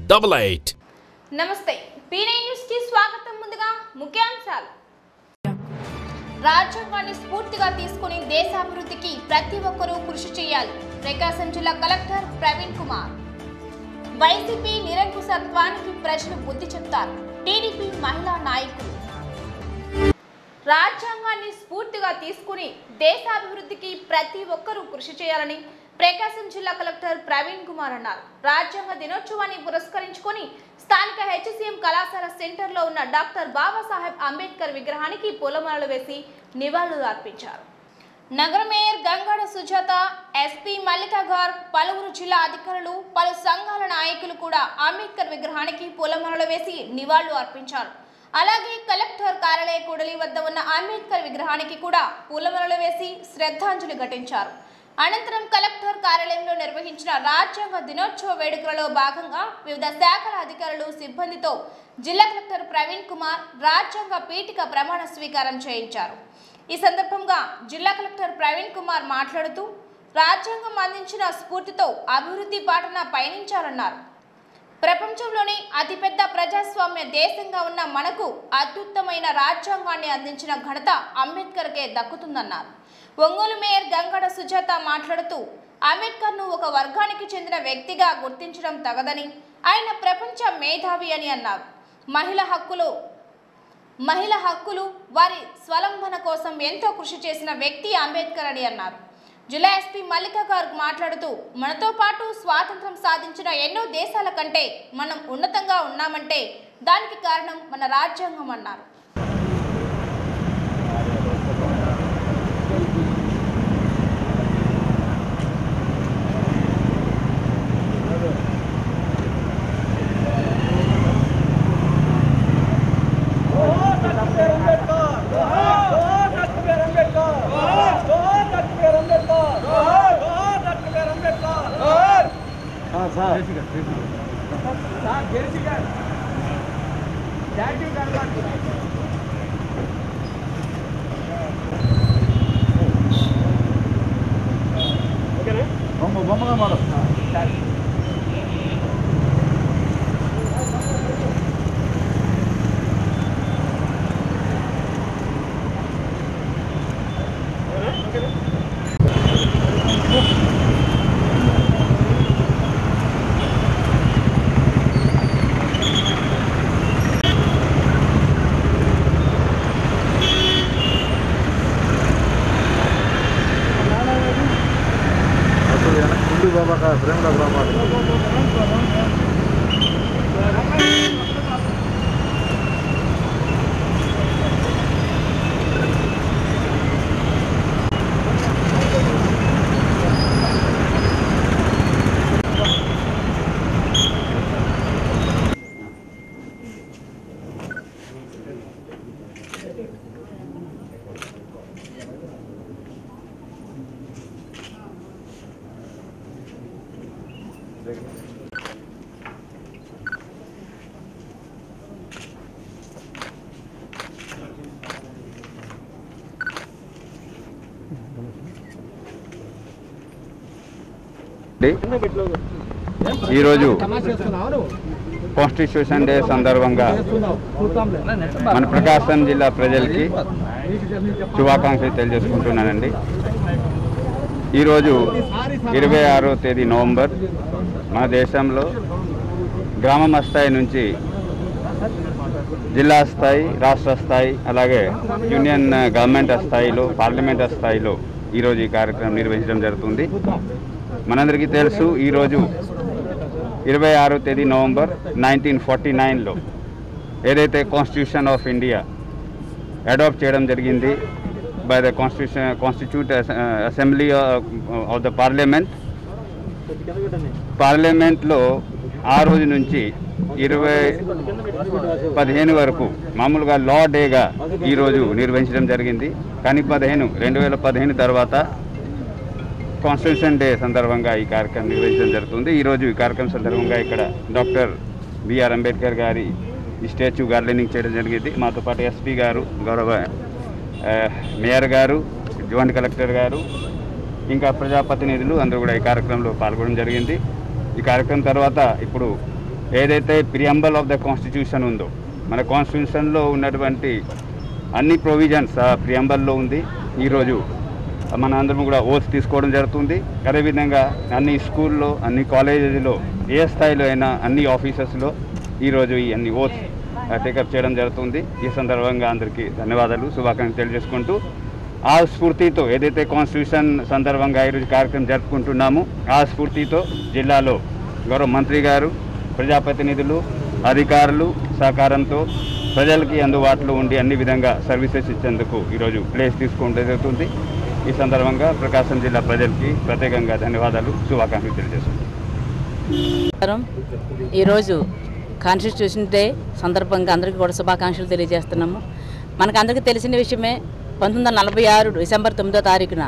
Double eight నమస్తే పీనై news కి స్వాగతం ముందుగా ముఖ్యాంశాలు రాజ్యాంగాన్ని స్ఫూర్తిగా తీసుకుని దేశాభివృద్ధికి ప్రతి ఒక్కరూ కృషి చేయాలి ప్రకాశం జిల్లా కలెక్టర్ ప్రవీణ్ కుమార్ వైసీపీ నిరంకుశత్వానికి ప్రజలు బుద్ధి చెప్తారు టీడీపీ మహిళా నాయకులు రాజ్యాంగాన్ని స్ఫూర్తిగా తీసుకుని దేశాభివృద్ధికి ప్రతి ఒక్కరూ కృషి చేయాలని ప్రకాశం జిల్లా కలెక్టర్ ప్రవీణ్ కుమార్ అన్నారు రాజ్యాంగ దినోత్సవాన్ని పురస్కరించుకొని స్థానిక హెచ్సిఎం కళాశాల సెంటర్లో ఉన్న డాక్టర్ బాబాసాహెబ్ అంబేద్కర్ విగ్రహానికి పూలమాలలు వేసి నివాళులు అర్పించారు నగర మేయర్ గంగాడ సుజాత ఎస్పీ మల్లికా గార్ పలువురు జిల్లా అధికారులు పలు సంఘాల నాయకులు కూడా అంబేద్కర్ విగ్రహానికి పూలమాలలు వేసి నివాళులు అర్పించారు అలాగే కలెక్టర్ కార్యాలయ కూడలి వద్ద ఉన్న అంబేద్కర్ విగ్రహానికి కూడా పూలమాలలు వేసి శ్రద్ధాంజలి ఘటించారు అనంతరం కలెక్టర్ కార్యాలయంలో నిర్వహించిన రాజ్యాంగ దినోత్సవ వేడుకలలో భాగంగా వివిధ శాఖల అధికారులు సిబ్బందితో జిల్లా కలెక్టర్ ప్రవీణ్ కుమార్ రాజ్యాంగ పీఠిక ప్రమాణ స్వీకారం చేయించారు ఈ సందర్భంగా జిల్లా కలెక్టర్ ప్రవీణ్ కుమార్ మాట్లాడుతూ రాజ్యాంగం అందించిన స్ఫూర్తితో అభివృద్ధి బాటన పయనించాలన్నారు ప్రపంచంలోని అతిపెద్ద ప్రజాస్వామ్య దేశంగా ఉన్న మనకు అత్యుత్తమైన రాజ్యాంగాన్ని అందించిన ఘనత అంబేద్కర్కే దక్కుతుందన్నారు ఒంగోలు మేయర్ గంగడ సుజాత మాట్లాడుతూ అంబేద్కర్ను ఒక వర్గానికి చెందిన వ్యక్తిగా గుర్తించడం తగదని ఆయన ప్రపంచ మేధావి అని అన్నారు మహిళ హక్కులు మహిళ హక్కులు వారి స్వలంబన కోసం ఎంతో కృషి చేసిన వ్యక్తి అంబేద్కర్ అని అన్నారు జిల్లా ఎస్పీ మల్లికా గారు మాట్లాడుతూ మనతో పాటు స్వాతంత్రం సాధించిన ఎన్నో దేశాల కంటే మనం ఉన్నతంగా ఉన్నామంటే దానికి కారణం మన రాజ్యాంగం అన్నారు ముందు బాబా ప్రేమలో రామాడు ఈరోజు కాన్స్టిట్యూషన్ డే సందర్భంగా మన ప్రకాశం జిల్లా ప్రజలకి శుభాకాంక్షలు తెలియజేసుకుంటున్నానండి ఈరోజు ఇరవై ఆరో తేదీ నవంబర్ మన దేశంలో గ్రామ స్థాయి నుంచి జిల్లా స్థాయి రాష్ట్ర స్థాయి అలాగే యూనియన్ గవర్నమెంట్ స్థాయిలో పార్లమెంట్ స్థాయిలో ఈరోజు ఈ కార్యక్రమం నిర్వహించడం జరుగుతుంది మనందరికీ తెలుసు ఈరోజు ఇరవై ఆరో తేదీ నవంబర్ నైన్టీన్ ఫార్టీ నైన్లో ఏదైతే కాన్స్టిట్యూషన్ ఆఫ్ ఇండియా అడాప్ట్ చేయడం జరిగింది by the constitution constitute assembly of the parliament పార్లమెంట్లో ఆ రోజు నుంచి ఇరవై పదిహేను వరకు మామూలుగా లా డేగా ఈరోజు నిర్వహించడం జరిగింది కానీ పదిహేను రెండు వేల పదిహేను తర్వాత కాన్స్టిట్యూషన్ డే సందర్భంగా ఈ కార్యక్రమం నిర్వహించడం జరుగుతుంది ఈరోజు ఈ కార్యక్రమం సందర్భంగా ఇక్కడ డాక్టర్ బిఆర్ అంబేద్కర్ గారి ఈ స్టాచ్యూ గార్డెనింగ్ చేయడం జరిగింది మాతో పాటు ఎస్పీ గారు గౌరవ ఆ, మేయర్ గారు జాయింట్ కలెక్టర్ గారు ఇంకా ప్రజాప్రతినిధులు అందరూ కూడా ఈ కార్యక్రమంలో పాల్గొనడం జరిగింది ఈ కార్యక్రమం తర్వాత ఇప్పుడు ఏదైతే ప్రియంబల్ ఆఫ్ ద కాన్స్టిట్యూషన్ ఉందో మన కాన్స్టిట్యూషన్లో ఉన్నటువంటి అన్ని ప్రొవిజన్స్ ఆ ప్రియంబల్లో ఉంది ఈరోజు మన అందరం కూడా ఓట్స్ తీసుకోవడం జరుగుతుంది అదేవిధంగా అన్ని స్కూల్లో అన్ని కాలేజీలో ఏ స్థాయిలో అయినా అన్ని ఆఫీసెస్లో ఈరోజు ఈ అన్ని ఓట్స్ టేకప్ చేయడం జరుగుతుంది ఈ సందర్భంగా అందరికీ ధన్యవాదాలు శుభాకాంక్షలు తెలియజేసుకుంటూ ఆ స్ఫూర్తితో ఏదైతే కాన్స్టిట్యూషన్ సందర్భంగా ఈరోజు కార్యక్రమం జరుపుకుంటున్నామో ఆ స్ఫూర్తితో జిల్లాలో గౌరవ మంత్రి గారు ప్రజాప్రతినిధులు అధికారులు సహకారంతో ప్రజలకి అందుబాటులో ఉండి అన్ని విధంగా సర్వీసెస్ ఇచ్చేందుకు ఈరోజు ప్లేస్ తీసుకోవడం జరుగుతుంది ఈ సందర్భంగా ప్రకాశం జిల్లా ప్రజలకి ప్రత్యేకంగా ధన్యవాదాలు శుభాకాంక్షలు తెలియజేస్తున్నాను నమస్కారం ఈరోజు కాన్స్టిట్యూషన్ డే సందర్భంగా అందరికీ కూడా శుభాకాంక్షలు తెలియజేస్తున్నాము మనకు అందరికీ తెలిసిన విషయమే పంతొమ్మిది వందల నలభై ఆరు డిసెంబర్ తొమ్మిదో తారీఖున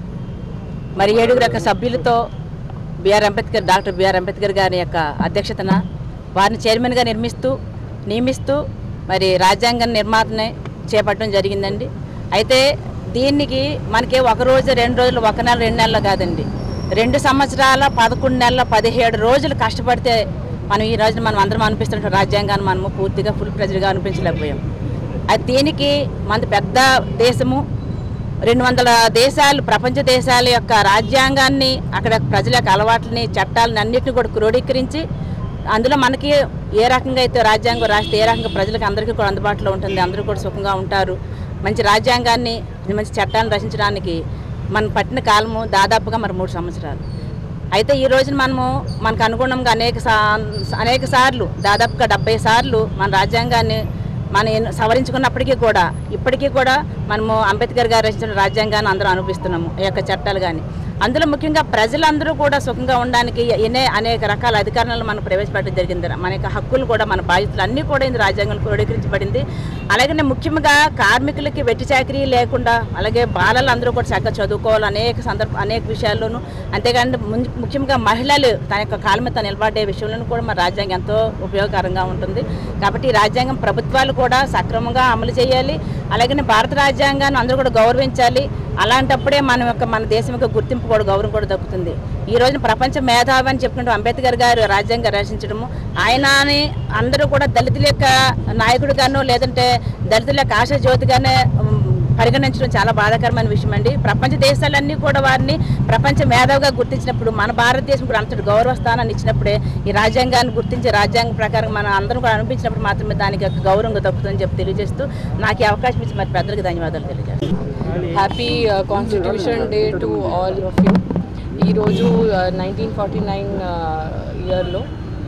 మరి ఏడుగురు యొక్క సభ్యులతో B R Ambedkar doctor B R Ambedkar గారి యొక్క అధ్యక్షతన వారిని చైర్మన్గా నిర్మిస్తూ నియమిస్తూ మరి రాజ్యాంగ నిర్మాతని చేపట్టడం జరిగిందండి అయితే దీనికి మనకి ఒక రోజు రెండు రోజులు ఒక నెల రెండు నెలలు కాదండి రెండు సంవత్సరాల పదకొండు నెలల పదిహేడు రోజులు కష్టపడితే మనం ఈ రోజు మనం అందరం అనిపిస్తున్న రాజ్యాంగాన్ని మనము పూర్తిగా ఫుల్ ప్రెజర్గా అనిపించలేకపోయాం అది దీనికి మన పెద్ద దేశము రెండు వందల దేశాలు ప్రపంచ దేశాల యొక్క రాజ్యాంగాన్ని అక్కడ ప్రజల యొక్క అలవాట్లని చట్టాలని అన్నింటిని కూడా క్రోడీకరించి అందులో మనకి ఏ రకంగా అయితే రాజ్యాంగం రాస్తే ఏ రకంగా ప్రజలకు అందరికీ కూడా అందుబాటులో ఉంటుంది అందరూ కూడా సుఖంగా ఉంటారు మంచి రాజ్యాంగాన్ని మంచి చట్టాన్ని రచించడానికి మనం పట్టిన కాలము దాదాపుగా మరి మూడు సంవత్సరాలు అయితే ఈ రోజున మనము మనకు అనుగుణంగా అనేక సా అనేక సార్లు దాదాపుగా డెబ్బై సార్లు మన రాజ్యాంగాన్ని మనం ఎన్నో- సవరించుకున్నప్పటికీ కూడా ఇప్పటికీ కూడా మనము అంబేద్కర్ గారు రచించిన రాజ్యాంగాన్ని అందరూ అనుభవిస్తున్నాము ఈ యొక్క చట్టాలు కానీ అందులో ముఖ్యంగా ప్రజలందరూ కూడా సుఖంగా ఉండడానికి ఎన్నే అనేక రకాల అధికారాలను మనం ప్రవేశపెట్టడం జరిగింది మన యొక్క హక్కులు కూడా మన బాధ్యతలు అన్నీ కూడా ఇందు రాజ్యాంగంలో క్రోడీకరించబడింది అలాగే ముఖ్యంగా కార్మికులకి వెట్టి చాకరీ లేకుండా అలాగే బాలలు అందరూ కూడా చక్కగా చదువుకోవాలి అనేక సందర్భ అనేక విషయాల్లోనూ అంతేకాని ముం- ముఖ్యంగా మహిళలు తన యొక్క కాళ్ళ మీద తాను నిలబడే విషయంలోనూ కూడా మన రాజ్యాంగం ఎంతో ఉపయోగకరంగా ఉంటుంది కాబట్టి ఈ రాజ్యాంగం ప్రభుత్వాలు కూడా సక్రమంగా అమలు చేయాలి అలాగే భారత రాజ్యాంగాన్ని అందరూ కూడా గౌరవించాలి అలాంటప్పుడే మన యొక్క మన దేశం యొక్క గుర్తింపు కూడా గౌరవం కూడా దక్కుతుంది ఈ రోజున ప్రపంచ మేధావి అని చెప్పుకుంటూ అంబేద్కర్ గారు రాజ్యాంగం రచించడము ఆయనని అందరూ కూడా దళితుల యొక్క నాయకుడిగానో లేదంటే దళితుల యొక్క ఆశ జ్యోతిగానే ఉమ్, పరిగణించడం చాలా బాధాకరమైన విషయం అండి ప్రపంచ దేశాలన్నీ కూడా వారిని ప్రపంచ మేధావిగా గుర్తించినప్పుడు మన భారతదేశం కూడా అంతటి గౌరవ స్థానాన్ని ఇచ్చినప్పుడే ఈ రాజ్యాంగాన్ని గుర్తించి రాజ్యాంగం ప్రకారం మనం అందరం కూడా అనిపించినప్పుడు మాత్రమే దానికి యొక్క గౌరవంగా దక్కుతుందని చెప్పి తెలియజేస్తూ నాకు ఈ అవకాశం ఇచ్చి మరి పెద్దలకు ధన్యవాదాలు తెలియజేస్తాను happy constitution day to all of you ఈరోజు నైన్టీన్ ఫార్టీ నైన్ ఇయర్లో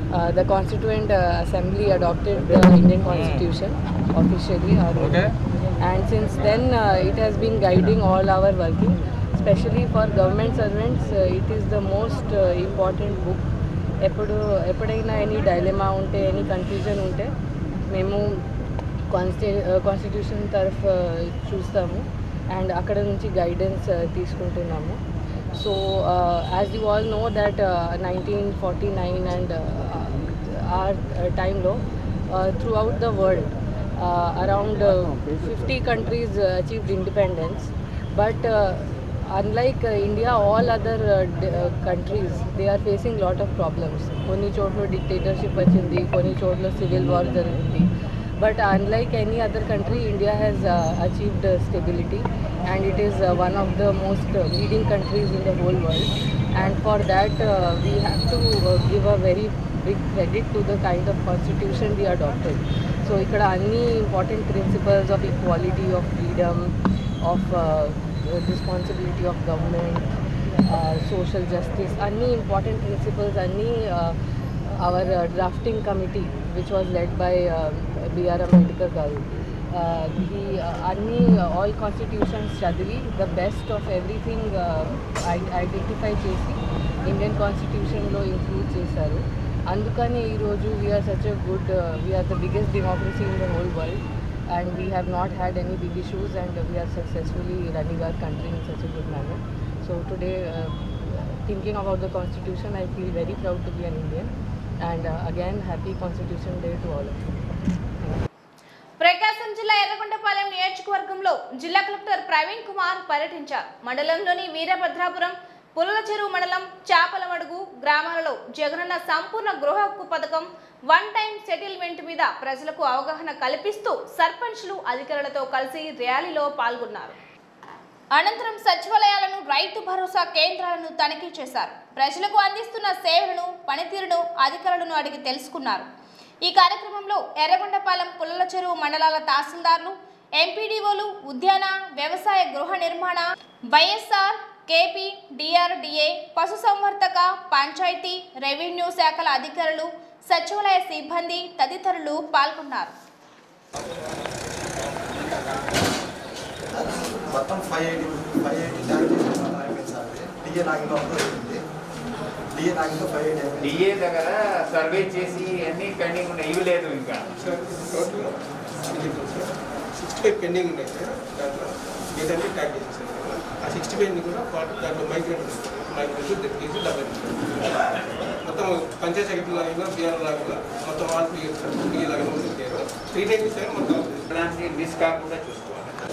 the constituent assembly adopted the Indian constitution officially and since then it has been guiding all our working specially for government servants it is the most important book ఎప్పుడు ఎప్పుడైనా any డైలెమా ఉంటే any confusion ఉంటే మేము కాన్స్టి constitution తరఫు చూస్తాము and అక్కడ నుంచి guidance తీసుకుంటున్నాము so as you all know that nineteen forty nine and or టైంలో throughout the world around fifty countries achieved independence but unlike uh, India, all other uh, d- uh, countries, they are facing lot of problems. కొన్ని చోట్ల dictatorship వచ్చింది కొన్ని చోట్ల civil war జరిగింది but unlike any other country India has achieved stability and it is one of the most leading countries in the whole world and for that we have to give a very big credit to the kind of constitution we adopted so ఇక్కడ అన్ని important principles of equality of freedom of responsibility of government, uh, social justice, any important principles, any uh, our uh, drafting committee, which was led by uh, B.R. Ambedkar Garu. Uh, he uh, any uh, all constitutions చదివి the best of everything uh, i- identify చేసి Indian కాన్స్టిట్యూషన్లో include చేశారు అందుకని ఈరోజు we are such a good we are the biggest democracy in the whole world and we have not had any big issues and we are successfully running our country in such a good manner. So today, uh, thinking about the constitution, I feel very proud to be an Indian and uh, again happy Constitution Day to all of you. Prakasam జిల్లా ఎర్రగొండపాలెం నియోజకవర్గంలో జిల్లా collector Praveen Kumar పర్యటించారు మండలంలోని వీరభద్రాపురం పుల్లల చెరువు మండలం చాపలమడుగు గ్రామాలలో జగనన్న సంపూర్ణ గృహ హక్కు పథకం వన్ టైం సెటిల్మెంట్ మీద ప్రజలకు అవగాహన కల్పిస్తూ సర్పంచ్లు అధికారులతో కలిసి ర్యాలీలో పాల్గొన్నారు అనంతరం సచివాలయాలను రైతు భరోసా కేంద్రాలను తనిఖీ చేశారు ప్రజలకు అందిస్తున్న సేవలను పనితీరును అధికారులను అడిగి తెలుసుకున్నారు ఈ కార్యక్రమంలో ఎర్రగొండపాలెం పుల్లల చెరువు మండలాల తహసీల్దార్లు ఎంపీడీఓలు ఉద్యాన వ్యవసాయ గృహ నిర్మాణ వైఎస్ఆర్ కేపీ డిఆర్డిఏ పశుసంవర్ధక పంచాయతీ రెవెన్యూ శాఖల అధికారులు సచివాలయ సిబ్బంది తదితరులు పాల్గొన్నారు మొత్తం five eighty five eighty lakh అయిపోయింది సార్ డిఏ నాగిలో అప్రూవ్ అయింది డిఏ నాగిలో ఫైవ్ ఎయిటీ అయిపోయింది డిఏ దగ్గర సర్వే చేసి అన్ని పెండింగ్ ఉన్నాయి ఇవి లేదు ఇంకా సిక్స్టీ ఫైవ్ పెండింగ్ ఉన్నాయి సార్ దాంట్లో ఏదంటే ట్యాక్ చేసేసారు ఆ సిక్స్టీ ఫైవ్ కూడా పాటు దాంట్లో మైగ్రేట్ మైగ్రేట్ తీసి డబ్బై మొత్తం పంచాయతీ సెక్రటరీ లాగా బీఆర్ లాగా మొత్తం వాళ్ళు పిఏ లాగా త్రీ టైమ్స్ సార్ మొత్తం దానికి మిస్ కాకుండా చూసుకోవాలి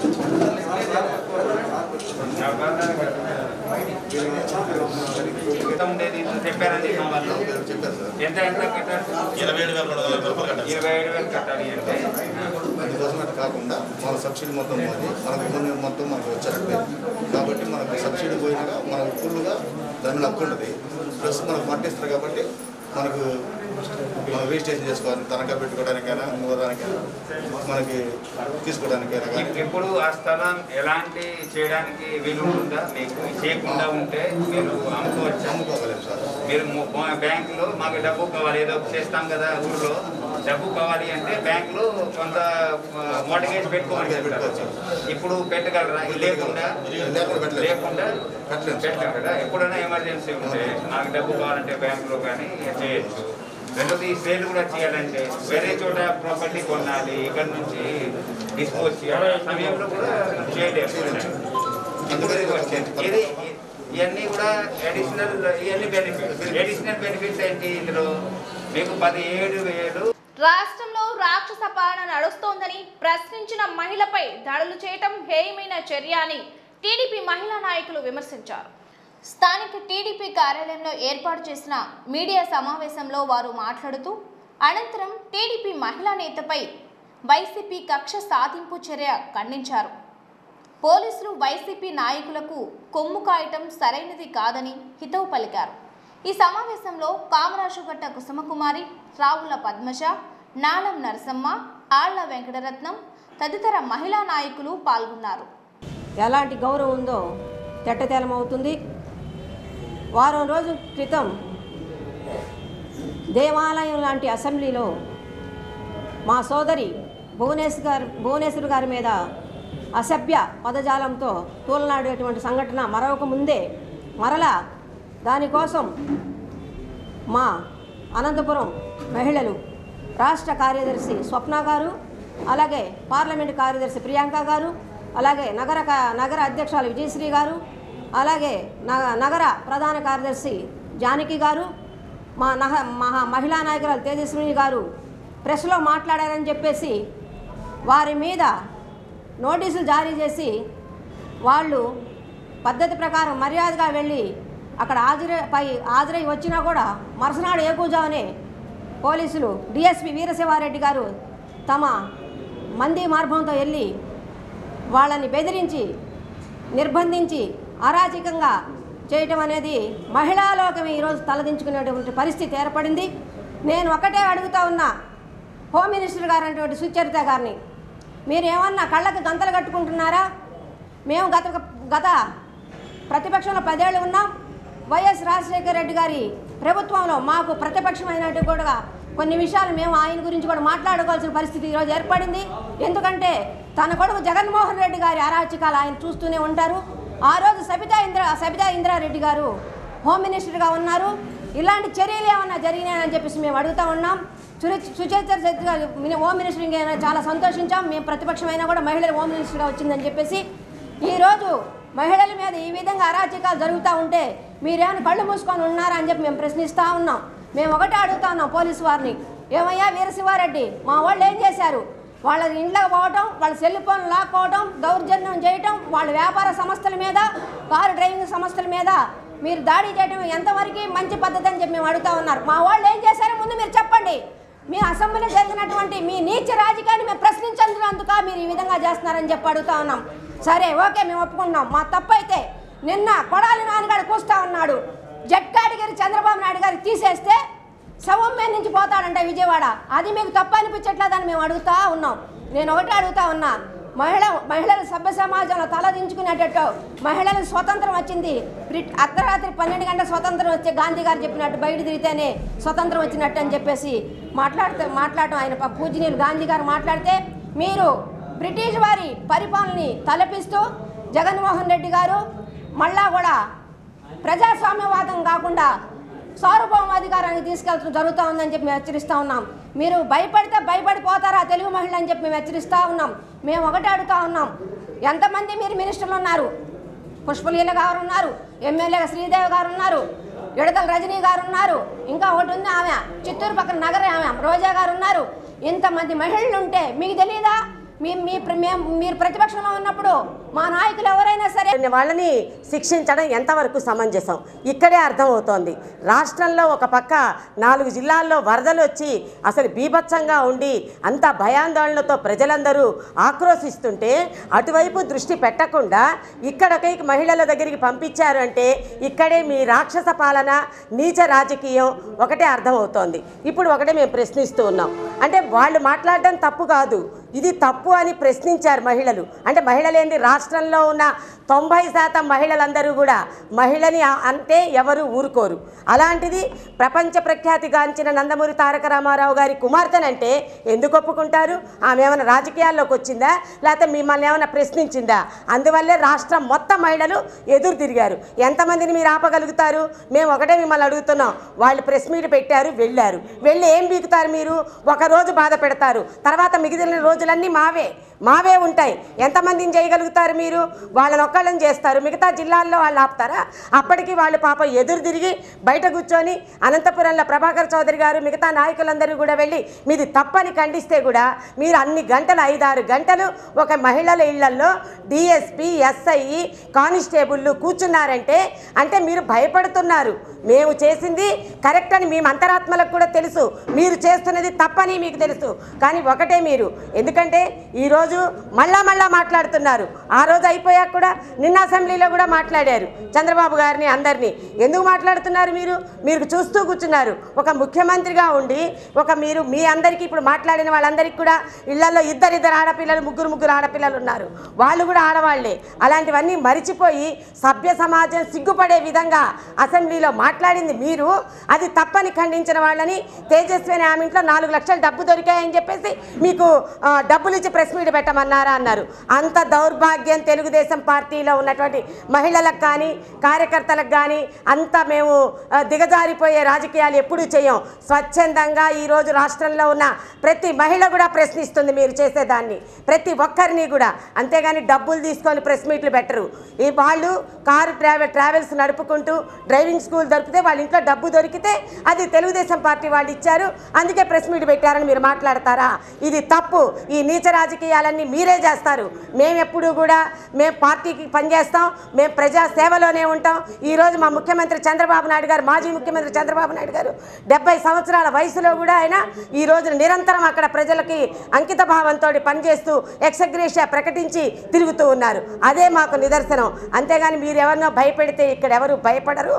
క్రితం ఉండేది ఇంత చెప్పారండి మా వాళ్ళు చెప్పారు సార్ ఎంత ఎంత కట్టారు ఇరవై ఏడు వేల రెండు వందల రూపాయలు కట్టాలి ఇరవై ఏడు వేలు కట్టాలి అంటే పది పర్సెంట్ కాకుండా మన సబ్సిడీ మొత్తం పోయి మనకు ఇబ్బంది మొత్తం మనకు వచ్చారంటే కాబట్టి మనకు సబ్సిడీ పోయినాక మనకు ఫుల్గా దాని మీద హక్కు ఉంటుంది ప్లస్ మనకు పట్టిస్తారు కాబట్టి మనకు మనం రిజిస్ట్రేషన్ చేసుకోవాలి తనఖా పెట్టుకోవడానికైనా ఇవ్వడానికైనా మనకి తీసుకోవడానికైనా కానీ ఇప్పుడు ఆ స్థలం ఎలాంటి చేయడానికి వీలు ఉంటుందా మీకు చేయకుండా ఉంటే మీరు అమ్ముకోవచ్చా అమ్ముకోగలేము సార్ మీరు మొ- మొ- బ్యాంకులో మాకు డబ్బు కావాలి ఏదో చేస్తాం కదా ఊళ్ళో డబ్బు కావాలి అంటే బ్యాంకులో కొంత మోటగేజ్ పెట్టుకోమని చెప్తారు ఇప్పుడు పెట్టగలరా ఇది లేకుండా లేకుండా పెట్టలేదు. లేకుండా పెట్టలేము. పెట్టలేం కదా ఎప్పుడైనా ఎమర్జెన్సీ ఉంటే నాకు డబ్బు కావాలంటే బ్యాంకులో కానీ చేయొచ్చు రెండోది సేల్ కూడా చేయాలంటే వేరే చోట ప్రాపర్టీ కొనాలి ఇక్కడ నుంచి డిస్పోజ్ చేయాలి ఆ సమయంలో కూడా చేయలేము అందుకని ఇది ఇవన్నీ కూడా అడిషనల్ ఇవన్నీ బెనిఫిట్స్ అడిషనల్ బెనిఫిట్స్ ఏంటి ఇందులో మీకు పదిహేడు వేలు రాష్ట్రంలో రాక్షస పాలన నడుస్తోందని ప్రశ్నించిన మహిళపై దాడులు చేయటం హేయమైన చర్య అని టీడీపీ మహిళా నాయకులు విమర్శించారు స్థానిక టీడీపీ కార్యాలయంలో ఏర్పాటు చేసిన మీడియా సమావేశంలో వారు మాట్లాడుతూ అనంతరం టీడీపీ మహిళా నేతపై వైసీపీ కక్ష సాధింపు చర్య ఖండించారు పోలీసులు వైసీపీ నాయకులకు కొమ్ము కాయటం సరైనది కాదని హితవు పలికారు ఈ సమావేశంలో కామరాజుగట్ట కుసుమకుమారి రావుల పద్మజ నాలం నరసమ్మ ఆళ్ల వెంకటరత్నం తదితర మహిళా నాయకులు పాల్గొన్నారు ఎలాంటి గౌరవం ఉందో తెట్టతెలమవుతుంది వారం రోజుల క్రితం దేవాలయం లాంటి అసెంబ్లీలో మా సోదరి భువనేశ్వర్ గారు భువనేశ్వర్ గారి మీద అసభ్య పదజాలంతో తూలనాడేటువంటి సంఘటన మరొక ముందే మరలా దానికోసం మా అనంతపురం మహిళలు రాష్ట్ర కార్యదర్శి స్వప్న గారు అలాగే పార్లమెంట్ కార్యదర్శి ప్రియాంక గారు అలాగే నగర కా- నగర అధ్యక్షురాలు విజయశ్రీ గారు అలాగే నగ- నగర ప్రధాన కార్యదర్శి జానకి గారు మా నహ మహా మహిళా నాయకురాలు తేజస్విని గారు ప్రెస్లో మాట్లాడారని చెప్పేసి వారి మీద నోటీసులు జారీ చేసి వాళ్ళు పద్ధతి ప్రకారం మర్యాదగా వెళ్ళి అక్కడ హాజరై పై హాజరై వచ్చినా కూడా మరుసనాడు ఏకూజానే పోలీసులు డిఎస్పి వీరశివారెడ్డి గారు తమ మంది మార్గంతో వెళ్ళి వాళ్ళని బెదిరించి నిర్బంధించి అరాచకంగా చేయటం అనేది మహిళా లోకం ఈరోజు తలదించుకునేటువంటి పరిస్థితి ఏర్పడింది నేను ఒకటే అడుగుతా ఉన్నా హోమ్ మినిస్టర్ గారు అనేటువంటి సుచరిత గారిని మీరు ఏమన్నా కళ్ళకి గంతలు కట్టుకుంటున్నారా మేము గత గత ప్రతిపక్షంలో పదేళ్ళు ఉన్నాం వైఎస్ రాజశేఖర రెడ్డి గారి ప్రభుత్వంలో మాకు ప్రతిపక్షమైనట్టు కూడా కొన్ని విషయాలు మేము ఆయన గురించి కూడా మాట్లాడుకోవాల్సిన పరిస్థితి ఈరోజు ఏర్పడింది ఎందుకంటే తన కొడుకు జగన్మోహన్ రెడ్డి గారి అరాచకాలు ఆయన చూస్తూనే ఉంటారు ఆ రోజు సబితా ఇంద్ర సబితా ఇంద్రారెడ్డి గారు హోమ్ మినిస్టర్గా ఉన్నారు ఇలాంటి చర్యలు ఏమన్నా జరిగినాయని చెప్పేసి మేము అడుగుతా ఉన్నాం సురి సుచరిత శెట్టి గారు మిని- హోమ్ మినిస్టర్ అయినా చాలా సంతోషించాం మేము ప్రతిపక్షమైనా కూడా మహిళలు హోమ్ మినిస్టర్గా వచ్చిందని చెప్పేసి ఈరోజు మహిళల మీద ఈ విధంగా అరాచకాలు జరుగుతూ ఉంటే మీరేమైనా కళ్ళు మూసుకొని ఉన్నారా అని చెప్పి మేము ప్రశ్నిస్తూ ఉన్నాం మేము ఒకటే అడుగుతా ఉన్నాం పోలీసు వారిని ఏమయ్యా వీరశివారెడ్డి మా వాళ్ళు ఏం చేశారు వాళ్ళ ఇంట్లోకి పోవటం వాళ్ళ సెల్ ఫోన్ లాక్కోవటం దౌర్జన్యం చేయటం వాళ్ళ వ్యాపార సంస్థల మీద కారు డ్రైవింగ్ సంస్థల మీద మీరు దాడి చేయడం ఎంతవరకు మంచి పద్ధతి అని చెప్పి మేము అడుగుతా ఉన్నారు మా వాళ్ళు ఏం చేశారో ముందు మీరు చెప్పండి మీ అసెంబ్లీలో జరిగినటువంటి మీ నీచ రాజకీయాన్ని మేము ప్రశ్నించినందుక మీరు ఈ విధంగా చేస్తున్నారని చెప్పి అడుగుతా ఉన్నాం సరే ఓకే మేము ఒప్పుకున్నాం మా తప్పు అయితే నిన్న కొడాలి నాన్నగారు కూస్తా ఉన్నాడు జట్కాడి గారి చంద్రబాబు నాయుడు గారికి తీసేస్తే శవం మీద నుంచి పోతాడంట విజయవాడ అది మీకు తప్పు అనిపించట్లేదని మేము అడుగుతా ఉన్నాం నేను ఒకటే అడుగుతా ఉన్నా మహిళ మహిళల సభ్య సమాజంలో తలదించుకునేటట్టు మహిళలకు స్వతంత్రం వచ్చింది బ్రిట్ అర్ధరాత్రి పన్నెండు గంటల స్వతంత్రం వచ్చే గాంధీ గారు చెప్పినట్టు బయట తిరిగితేనే స్వతంత్రం వచ్చినట్టు అని చెప్పేసి మాట్లాడితే మాట్లాడటం ఆయన ప- పూజనీయులు గాంధీ గారు మాట్లాడితే మీరు బ్రిటిష్ వారి పరిపాలనని తలపిస్తూ జగన్మోహన్ రెడ్డి గారు మళ్ళా కూడా ప్రజాస్వామ్యవాదం కాకుండా సార్వభౌమాధికారానికి తీసుకెళ్తూ జరుగుతూ ఉందని చెప్పి మేము హెచ్చరిస్తూ ఉన్నాం మీరు భయపడితే భయపడిపోతారా తెలుగు మహిళ అని చెప్పి మేము హెచ్చరిస్తూ ఉన్నాం మేము ఒకటే అడుగుతా ఉన్నాం ఎంతమంది మీరు మినిస్టర్లు ఉన్నారు పుష్పలీల గారు ఉన్నారు ఎమ్మెల్యేగా శ్రీదేవి గారు ఉన్నారు విడతల రజనీ గారు ఉన్నారు ఇంకా ఒకటి ఉంది ఆమె చిత్తూరు పక్కన నగర ఆమె రోజా గారు ఉన్నారు ఇంతమంది మహిళలు ఉంటే మీకు తెలియదా మీ మీ ప్ర- మేము మీరు ప్రతిపక్షంలో ఉన్నప్పుడు మా నాయకులు ఎవరైనా సరే వాళ్ళని శిక్షించడం ఎంతవరకు సమంజసం ఇక్కడే అర్థమవుతోంది రాష్ట్రంలో ఒక పక్క నాలుగు జిల్లాల్లో వరదలు వచ్చి అసలు బీభత్సంగా ఉండి అంత భయాందోళనతో ప్రజలందరూ ఆక్రోశిస్తుంటే అటువైపు దృష్టి పెట్టకుండా ఇక్కడకి మహిళల దగ్గరికి పంపించారు అంటే ఇక్కడే మీ రాక్షస పాలన నీచ రాజకీయం ఒకటే అర్థమవుతోంది ఇప్పుడు ఒకటే మేము ప్రశ్నిస్తూ ఉన్నాం అంటే వాళ్ళు మాట్లాడడం తప్పు కాదు ఇది తప్పు అని ప్రశ్నించారు మహిళలు అంటే మహిళలేంది రాష్ట్రంలో ఉన్న తొంభై శాతం మహిళలందరూ కూడా మహిళని ఆ- అంటే ఎవరు ఊరుకోరు అలాంటిది ప్రపంచ ప్రఖ్యాతిగాంచిన నందమూరి తారక రామారావు గారి కుమార్తెనంటే ఎందుకు ఒప్పుకుంటారు ఆమె ఏమైనా రాజకీయాల్లోకి వచ్చిందా లేకపోతే మిమ్మల్ని ఏమైనా ప్రశ్నించిందా అందువల్లే రాష్ట్రం మొత్తం మహిళలు ఎదురు తిరిగారు ఎంతమందిని మీరు ఆపగలుగుతారు మేము ఒకటే మిమ్మల్ని అడుగుతున్నాం వాళ్ళు ప్రెస్ మీట్ పెట్టారు వెళ్ళారు వెళ్ళి ఏం బీకుతారు మీరు ఒక రోజు బాధ పెడతారు తర్వాత మిగిలిన రోజులన్నీ మావే మావే ఉంటాయి ఎంతమందిని చేయగలుగుతారు మీరు వాళ్ళని ఒక్కళ్ళని చేస్తారు మిగతా జిల్లాల్లో వాళ్ళు ఆపుతారా అప్పటికి వాళ్ళు పాప ఎదురు తిరిగి బయట కూర్చొని అనంతపురంలో ప్రభాకర్ చౌదరి గారు మిగతా నాయకులందరూ కూడా వెళ్ళి మీది తప్పని ఖండిస్తే కూడా మీరు అన్ని గంటలు ఐదారు గంటలు ఒక మహిళల ఇళ్లలో డిఎస్పి ఎస్ఐ కానిస్టేబుళ్ళు కూర్చున్నారంటే అంటే మీరు భయపడుతున్నారు మేము చేసింది కరెక్ట్ అని మేము అంతరాత్మలకు కూడా తెలుసు మీరు చేస్తున్నది తప్పని మీకు తెలుసు కానీ ఒకటే మీరు ఎందుకంటే ఈరోజు మళ్ళా మళ్ళా మాట్లాడుతున్నారు ఆ రోజు అయిపోయాక కూడా నిన్న అసెంబ్లీలో కూడా మాట్లాడారు చంద్రబాబు గారిని అందరినీ ఎందుకు మాట్లాడుతున్నారు మీరు మీరు చూస్తూ కూర్చున్నారు ఒక ముఖ్యమంత్రిగా ఉండి ఒక మీరు మీ అందరికీ ఇప్పుడు మాట్లాడిన వాళ్ళందరికీ కూడా ఇళ్లలో ఇద్దరిద్దరు ఆడపిల్లలు ముగ్గురు ముగ్గురు ఆడపిల్లలు ఉన్నారు వాళ్ళు కూడా ఆడవాళ్లే అలాంటివన్నీ మరిచిపోయి సభ్య సమాజం సిగ్గుపడే విధంగా అసెంబ్లీలో మాట్లాడింది మీరు అది తప్పని ఖండించిన వాళ్ళని తేజస్వి అనే ఆమె ఇంట్లో నాలుగు లక్షల డబ్బు దొరికాయని చెప్పేసి మీకు ఆ, డబ్బులు ఇచ్చి ప్రెస్ మీట్ పెట్టమన్నారా అన్నారు అంత దౌర్భాగ్యం తెలుగుదేశం పార్టీలో ఉన్నటువంటి మహిళలకు కానీ కార్యకర్తలకు కానీ అంత మేము ఆ, దిగజారిపోయే రాజకీయాలు ఎప్పుడూ చేయం స్వచ్ఛందంగా ఈరోజు రాష్ట్రంలో ఉన్న ప్రతి మహిళ కూడా ప్రశ్నిస్తుంది మీరు చేసేదాన్ని ప్రతి ఒక్కరిని కూడా అంతేగాని డబ్బులు తీసుకొని ప్రెస్ మీట్లు పెట్టరు ఈ వాళ్ళు కారు ట్రావెల్ ట్రావెల్స్ నడుపుకుంటూ డ్రైవింగ్ స్కూల్ దొరికితే వాళ్ళ ఇంట్లో డబ్బు దొరికితే అది తెలుగుదేశం పార్టీ వాళ్ళు ఇచ్చారు అందుకే ప్రెస్ మీట్ పెట్టారని మీరు మాట్లాడతారా ఇది తప్పు ఈ నీచ రాజకీయాలన్నీ మీరే చేస్తారు మేము ఎప్పుడూ కూడా మేము పార్టీకి పనిచేస్తాం మేము ప్రజా సేవలోనే ఉంటాం ఈరోజు మా ముఖ్యమంత్రి చంద్రబాబు నాయుడు గారు మాజీ ముఖ్యమంత్రి చంద్రబాబు నాయుడు గారు డెబ్బై సంవత్సరాల వయసులో కూడా ఆయన ఈ రోజు నిరంతరం అక్కడ ప్రజలకి అంకిత భావంతో పనిచేస్తూ ఎక్సగ్రేషియా ప్రకటించి తిరుగుతూ ఉన్నారు అదే మాకు నిదర్శనం అంతేగాని మీరు ఎవరినో భయపెడితే ఇక్కడ ఎవరు భయపడరు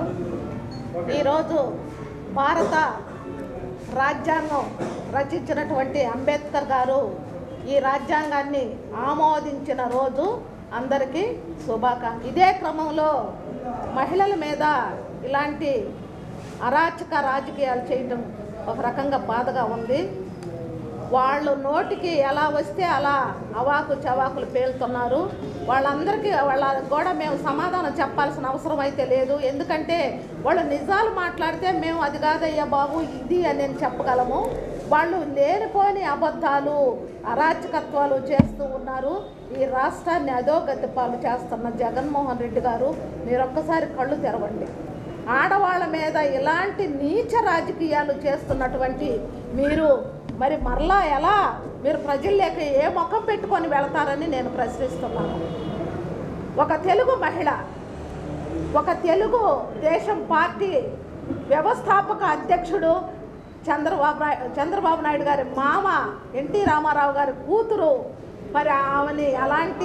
ఈరోజు భారత రాజ్యాంగం రచించినటువంటి అంబేద్కర్ గారు ఈ రాజ్యాంగాన్ని ఆమోదించిన రోజు అందరికీ శుభాకాంక్ష ఇదే క్రమంలో మహిళల మీద ఇలాంటి అరాచక రాజకీయాలు చేయటం ఒక రకంగా బాధగా ఉంది వాళ్ళు నోటికి ఎలా వస్తే అలా అవాకు చవాకులు పేలుతున్నారు వాళ్ళందరికీ వాళ్ళ కూడా మేము సమాధానం చెప్పాల్సిన అవసరం అయితే లేదు ఎందుకంటే వాళ్ళు నిజాలు మాట్లాడితే మేము అది కాదయ్యా బాబు ఇది అని నేను చెప్పగలము వాళ్ళు లేనిపోని అబద్ధాలు అరాచకత్వాలు చేస్తూ ఉన్నారు ఈ రాష్ట్రాన్ని అధోగతి పాలు చేస్తున్న జగన్మోహన్ రెడ్డి గారు మీరు ఒక్కసారి కళ్ళు తెరవండి ఆడవాళ్ళ మీద ఇలాంటి నీచ రాజకీయాలు చేస్తున్నటువంటి మీరు మరి మరలా ఎలా మీరు ప్రజల్లోకి ఏ ముఖం పెట్టుకొని వెళతారని నేను ప్రశ్నిస్తున్నాను ఒక తెలుగు మహిళ ఒక తెలుగు దేశం పార్టీ వ్యవస్థాపక అధ్యక్షుడు చంద్రబాబు నాయ- చంద్రబాబు నాయుడు గారి మామ ఎన్టీ రామారావు గారి కూతురు మరి ఆమెని అలాంటి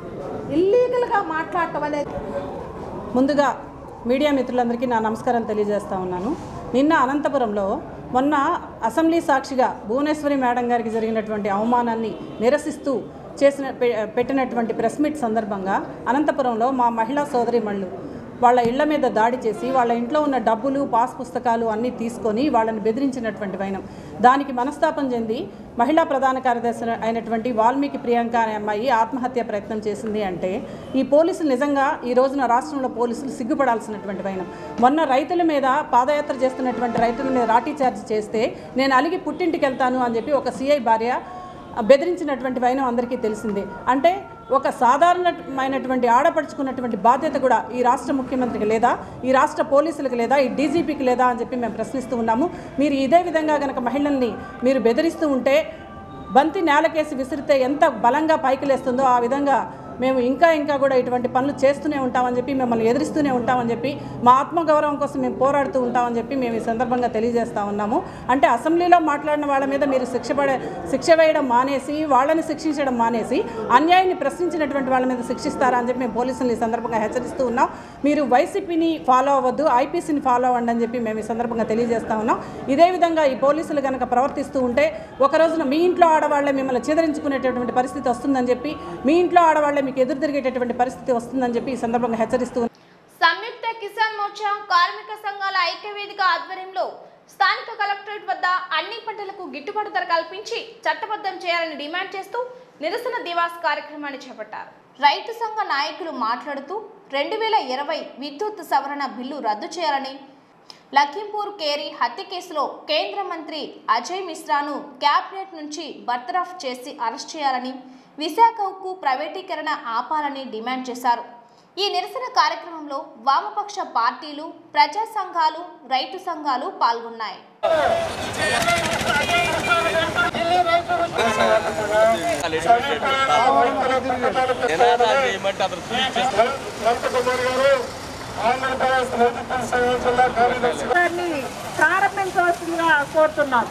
ఇల్లీగల్గా మాట్లాడటం అనేది ముందుగా మీడియా మిత్రులందరికీ నా నమస్కారం తెలియజేస్తా ఉన్నాను నిన్న అనంతపురంలో మొన్న అసెంబ్లీ సాక్షిగా భువనేశ్వరి మేడం గారికి జరిగినటువంటి అవమానాన్ని నిరసిస్తూ చేసిన పె- పెట్టినటువంటి ప్రెస్ మీట్ సందర్భంగా అనంతపురంలో మా మహిళా సోదరిమణులు వాళ్ళ ఇళ్ల మీద దాడి చేసి వాళ్ళ ఇంట్లో ఉన్న డబ్బులు పాస్ పుస్తకాలు అన్నీ తీసుకొని వాళ్ళని బెదిరించినటువంటి వైనం దానికి మనస్తాపం చెంది మహిళా ప్రధాన కార్యదర్శి అయినటువంటి వాల్మీకి ప్రియాంక అనే అమ్మాయి ఆత్మహత్య ప్రయత్నం చేసింది అంటే ఈ పోలీసులు నిజంగా ఈ రోజున రాష్ట్రంలో పోలీసులు సిగ్గుపడాల్సినటువంటి వైనం మొన్న రైతుల మీద పాదయాత్ర చేస్తున్నటువంటి రైతుల మీద లాఠీ చార్జ్ చేస్తే నేను అలిగి పుట్టింటికి వెళ్తాను అని చెప్పి ఒక సిఐ భార్య బెదిరించినటువంటి వైనం అందరికీ తెలిసిందే అంటే ఒక సాధారణమైనటువంటి ఆడపడుచుకున్నటువంటి బాధ్యత కూడా ఈ రాష్ట్ర ముఖ్యమంత్రికి లేదా ఈ రాష్ట్ర పోలీసులకు లేదా ఈ డీజీపీకి లేదా అని చెప్పి మేము ప్రశ్నిస్తూ ఉన్నాము మీరు ఇదే విధంగా కనుక మహిళల్ని మీరు బెదిరిస్తూ ఉంటే బంతి నేలకేసి విసిరితే ఎంత బలంగా పైకి లేస్తుందో ఆ విధంగా మేము ఇంకా ఇంకా కూడా ఇటువంటి పనులు చేస్తూనే ఉంటామని చెప్పి మిమ్మల్ని ఎదిరిస్తూనే ఉంటామని చెప్పి మా ఆత్మగౌరవం కోసం మేము పోరాడుతూ ఉంటామని చెప్పి మేము ఈ సందర్భంగా తెలియజేస్తా ఉన్నాము అంటే అసెంబ్లీలో మాట్లాడిన వాళ్ళ మీద మీరు శిక్ష పడే శిక్ష వేయడం మానేసి వాళ్ళని శిక్షించడం మానేసి అన్యాయాన్ని ప్రశ్నించినటువంటి వాళ్ళ మీద శిక్షిస్తారా అని చెప్పి మేము పోలీసులను ఈ సందర్భంగా హెచ్చరిస్తూ ఉన్నాం మీరు వైసీపీని ఫాలో అవ్వద్దు ఐపీసీని ఫాలో అవ్వండి అని చెప్పి మేము ఈ సందర్భంగా తెలియజేస్తా ఉన్నాం ఇదే విధంగా ఈ పోలీసులు కనుక ప్రవర్తిస్తూ ఉంటే ఒక రోజున మీ ఇంట్లో ఆడవాళ్ళే మిమ్మల్ని చెదరించుకునేటటువంటి పరిస్థితి వస్తుందని చెప్పి మీ ఇంట్లో ఆడవాళ్ళే మీకు ఎదురు తిరిగేటటువంటి పరిస్థితి వస్తుందని చెప్పి ఈ సందర్భంగా హెచ్చరిస్తూ ఉన్నాం. సంయుక్త కిసాన్ మోర్చా కార్మిక సంఘాల ఐక్యవేదిక ఆధ్వర్యంలో స్థానిక కలెక్టరేట్ వద్ద అన్ని పంటలకు గిట్టుబాటు ధర కల్పించి చట్టబద్ధం చేయాలని డిమాండ్ చేస్తూ నిరసన దివాస్ కార్యక్రమాన్ని చేపట్టారు రైతు సంఘ నాయకులు మాట్లాడుతూ రెండు వేల ఇరవై విద్యుత్ సవరణ బిల్లు రద్దు చేయాలని లఖింపూర్ కేరీ హత్య కేసులో కేంద్ర మంత్రి అజయ్ మిశ్రాను క్యాబినెట్ నుంచి బర్తరఫ్ చేసి అరెస్ట్ చేయాలని విశాఖ ఉక్కు ప్రైవేటీకరణ ఆపాలని డిమాండ్ చేశారు ఈ నిరసన కార్యక్రమంలో వామపక్ష పార్టీలు ప్రజా సంఘాలు రైతు సంఘాలు పాల్గొన్నాయి ప్రారంభించవలసిందిగా కోరుతున్నాం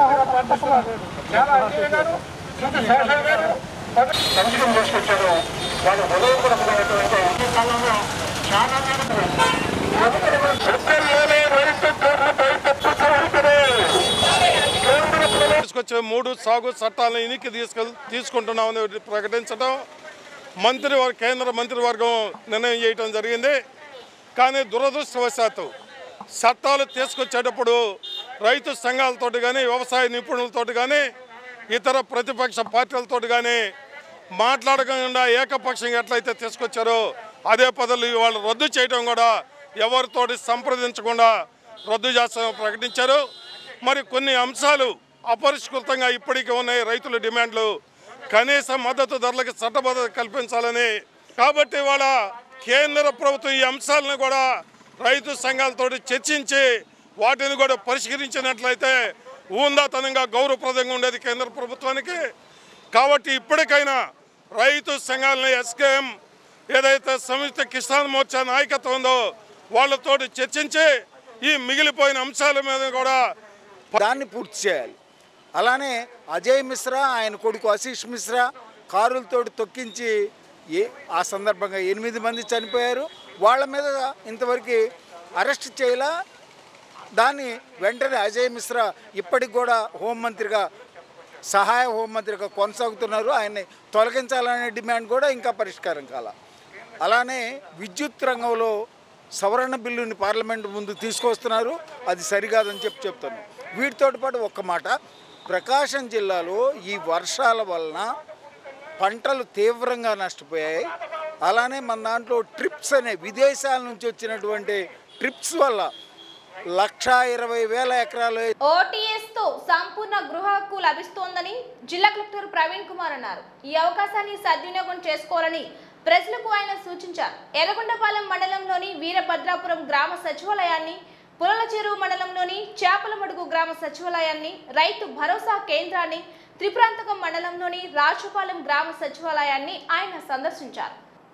తీసుకొచ్చారు వాళ్ళు హృదయపూర్వకమైనటువంటి ఈ కాలంలో చాలా తీసుకొచ్చే మూడు సాగు చట్టాలను ఇనికి తీసుకెళ్ తీసుకుంటున్నామని ప్రకటించడం మంత్రి వర్- కేంద్ర మంత్రివర్గం నిర్ణయం చేయడం జరిగింది కానీ దురదృష్టవశాత్తు చట్టాలు తీసుకొచ్చేటప్పుడు రైతు సంఘాలతోటి కానీ వ్యవసాయ నిపుణులతోటి కానీ ఇతర ప్రతిపక్ష పార్టీలతో కానీ మాట్లాడకుండా ఏకపక్షంగా ఎట్లయితే తీసుకొచ్చారో అదే పదవులు వాళ్ళు రద్దు చేయడం కూడా ఎవరితోటి సంప్రదించకుండా రద్దు చేస్తామని ప్రకటించారు మరి కొన్ని అంశాలు అపరిష్కృతంగా ఇప్పటికీ ఉన్నాయి రైతుల డిమాండ్లు కనీస మద్దతు ధరలకు చట్టబద్ధత కల్పించాలని కాబట్టి ఇవాళ కేంద్ర ప్రభుత్వం ఈ అంశాలను కూడా రైతు సంఘాలతో చర్చించి వాటిని కూడా పరిష్కరించినట్లయితే ఊందాతనంగా గౌరవప్రదంగా ఉండేది కేంద్ర ప్రభుత్వానికి కాబట్టి ఇప్పటికైనా రైతు సంఘాలని ఎస్కేఎం ఏదైతే సంయుక్త కిసాన్ మోర్చా నాయకత్వం ఉందో వాళ్ళతోటి చర్చించి ఈ మిగిలిపోయిన అంశాల మీద కూడా దాన్ని పూర్తి చేయాలి అలానే అజయ్ మిశ్రా ఆయన కొడుకు ఆశీష్ మిశ్రా కారులతోటి తొక్కించి ఏ ఆ సందర్భంగా ఎనిమిది మంది చనిపోయారు వాళ్ళ మీద ఇంతవరకు అరెస్ట్ చేయలా దాన్ని వెంటనే అజయ్ మిశ్రా ఇప్పటికి కూడా హోంమంత్రిగా సహాయ హోంమంత్రిగా కొనసాగుతున్నారు ఆయన్ని తొలగించాలనే డిమాండ్ కూడా ఇంకా పరిష్కారం కాల అలానే విద్యుత్ రంగంలో సవరణ బిల్లుని పార్లమెంట్ ముందు తీసుకొస్తున్నారు అది సరికాదని చెప్పి చెప్తాను వీటితో పాటు ఒక్క మాట ప్రకాశం జిల్లాలో ఈ వర్షాల వలన పంటలు తీవ్రంగా నష్టపోయాయి అలానే మన దాంట్లో ట్రిప్స్ అనే విదేశాల నుంచి వచ్చినటువంటి ట్రిప్స్ వల్ల లక్షా ఇరవై వేల ఎకరాలు ఓటీఎస్ తో సంపూర్ణ గృహ హక్కు లభిస్తోందని జిల్లా కలెక్టర్ ప్రవీణ్ కుమార్ అన్నారు ఈ అవకాశాన్ని సద్వినియోగం చేసుకోవాలని ప్రజలకు ఆయన సూచించారు ఎర్రగొండపాలెం మండలంలోని వీరభద్రాపురం గ్రామ సచివాలయాన్ని పులల చెరువు మండలంలోని చేపలమడుగు గ్రామ సచివాలయాన్ని రైతు భరోసా కేంద్రాన్ని త్రిప్రాంతకం మండలంలోని రాజుపాలెం గ్రామ సచివాలయాన్ని ఆయన సందర్శించారు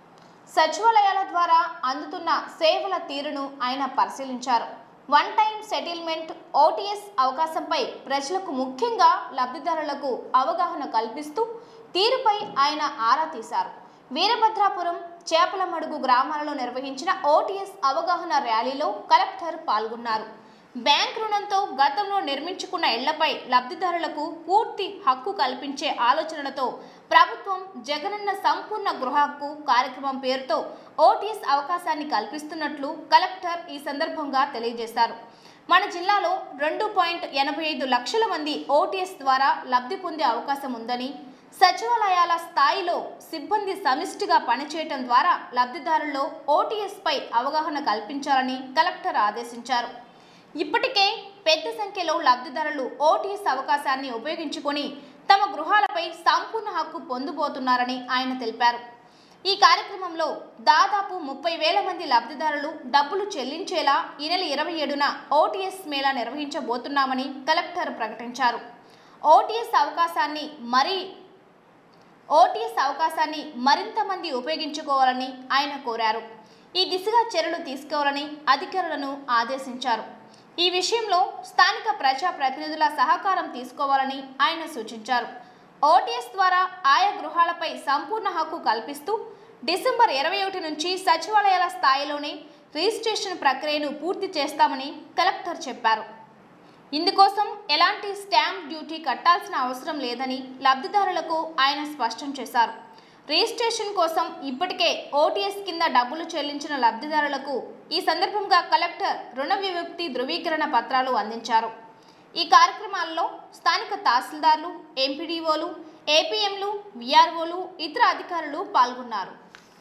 సచివాలయాల ద్వారా అందుతున్న సేవల తీరును ఆయన పరిశీలించారు వన్ టైం సెటిల్మెంట్ ఓటీఎస్ అవకాశంపై ప్రజలకు ముఖ్యంగా లబ్ధిదారులకు అవగాహన కల్పిస్తూ తీరుపై ఆయన ఆరా తీశారు వీరభద్రాపురం చేపలమడుగు గ్రామాలలో నిర్వహించిన ఓటీఎస్ అవగాహన ర్యాలీలో కలెక్టర్ పాల్గొన్నారు బ్యాంక్ రుణంతో గతంలో నిర్మించుకున్న ఇళ్లపై లబ్ధిదారులకు పూర్తి హక్కు కల్పించే ఆలోచనలతో ప్రభుత్వం జగనన్న సంపూర్ణ గృహ హక్కు కార్యక్రమం పేరుతో ఓటీఎస్ అవకాశాన్ని కల్పిస్తున్నట్లు కలెక్టర్ ఈ సందర్భంగా తెలియజేశారు మన జిల్లాలో రెండు పాయింట్ ఎనభై ఐదు లక్షల మంది ఓటీఎస్ ద్వారా లబ్ధి పొందే అవకాశం ఉందని సచివాలయాల స్థాయిలో సిబ్బంది సమిష్టిగా పనిచేయటం ద్వారా లబ్ధిదారుల్లో ఓటీఎస్ పై అవగాహన కల్పించాలని కలెక్టర్ ఆదేశించారు ఇప్పటికే పెద్ద సంఖ్యలో లబ్ధిదారులు ఓటీఎస్ అవకాశాన్ని ఉపయోగించుకొని తమ గృహాలపై సంపూర్ణ హక్కు పొందుబోతున్నారని ఆయన తెలిపారు ఈ కార్యక్రమంలో దాదాపు ముప్పై వేల మంది లబ్ధిదారులు డబ్బులు చెల్లించేలా ఈ నెల ఇరవై ఏడున ఓటీఎస్ మేళా నిర్వహించబోతున్నామని కలెక్టర్ ప్రకటించారు ఓటీఎస్ అవకాశాన్ని మరీ ఓటీఎస్ అవకాశాన్ని మరింత మంది ఉపయోగించుకోవాలని ఆయన కోరారు ఈ దిశగా చర్యలు తీసుకోవాలని అధికారులను ఆదేశించారు ఈ విషయంలో స్థానిక ప్రజా ప్రతినిధుల సహకారం తీసుకోవాలని ఆయన సూచించారు ఓటీఎస్ ద్వారా ఆయా గృహాలపై సంపూర్ణ హక్కు కల్పిస్తూ డిసెంబర్ ఇరవై ఒకటి నుంచి సచివాలయాల స్థాయిలోనే రిజిస్ట్రేషన్ ప్రక్రియను పూర్తి చేస్తామని కలెక్టర్ చెప్పారు ఇందుకోసం ఎలాంటి స్టాంప్ డ్యూటీ కట్టాల్సిన అవసరం లేదని లబ్ధిదారులకు ఆయన స్పష్టం చేశారు రిజిస్ట్రేషన్ కోసం ఇప్పటికే ఓటీఎస్ కింద డబ్బులు చెల్లించిన లబ్ధిదారులకు ఈ సందర్భంగా కలెక్టర్ రుణ విముక్తి ధృవీకరణ పత్రాలు అందించారు ఈ కార్యక్రమాల్లో స్థానిక తహసీల్దార్లు ఎంపీడీఓలు ఏపీఎంలు విఆర్ఓలు ఇతర అధికారులు పాల్గొన్నారు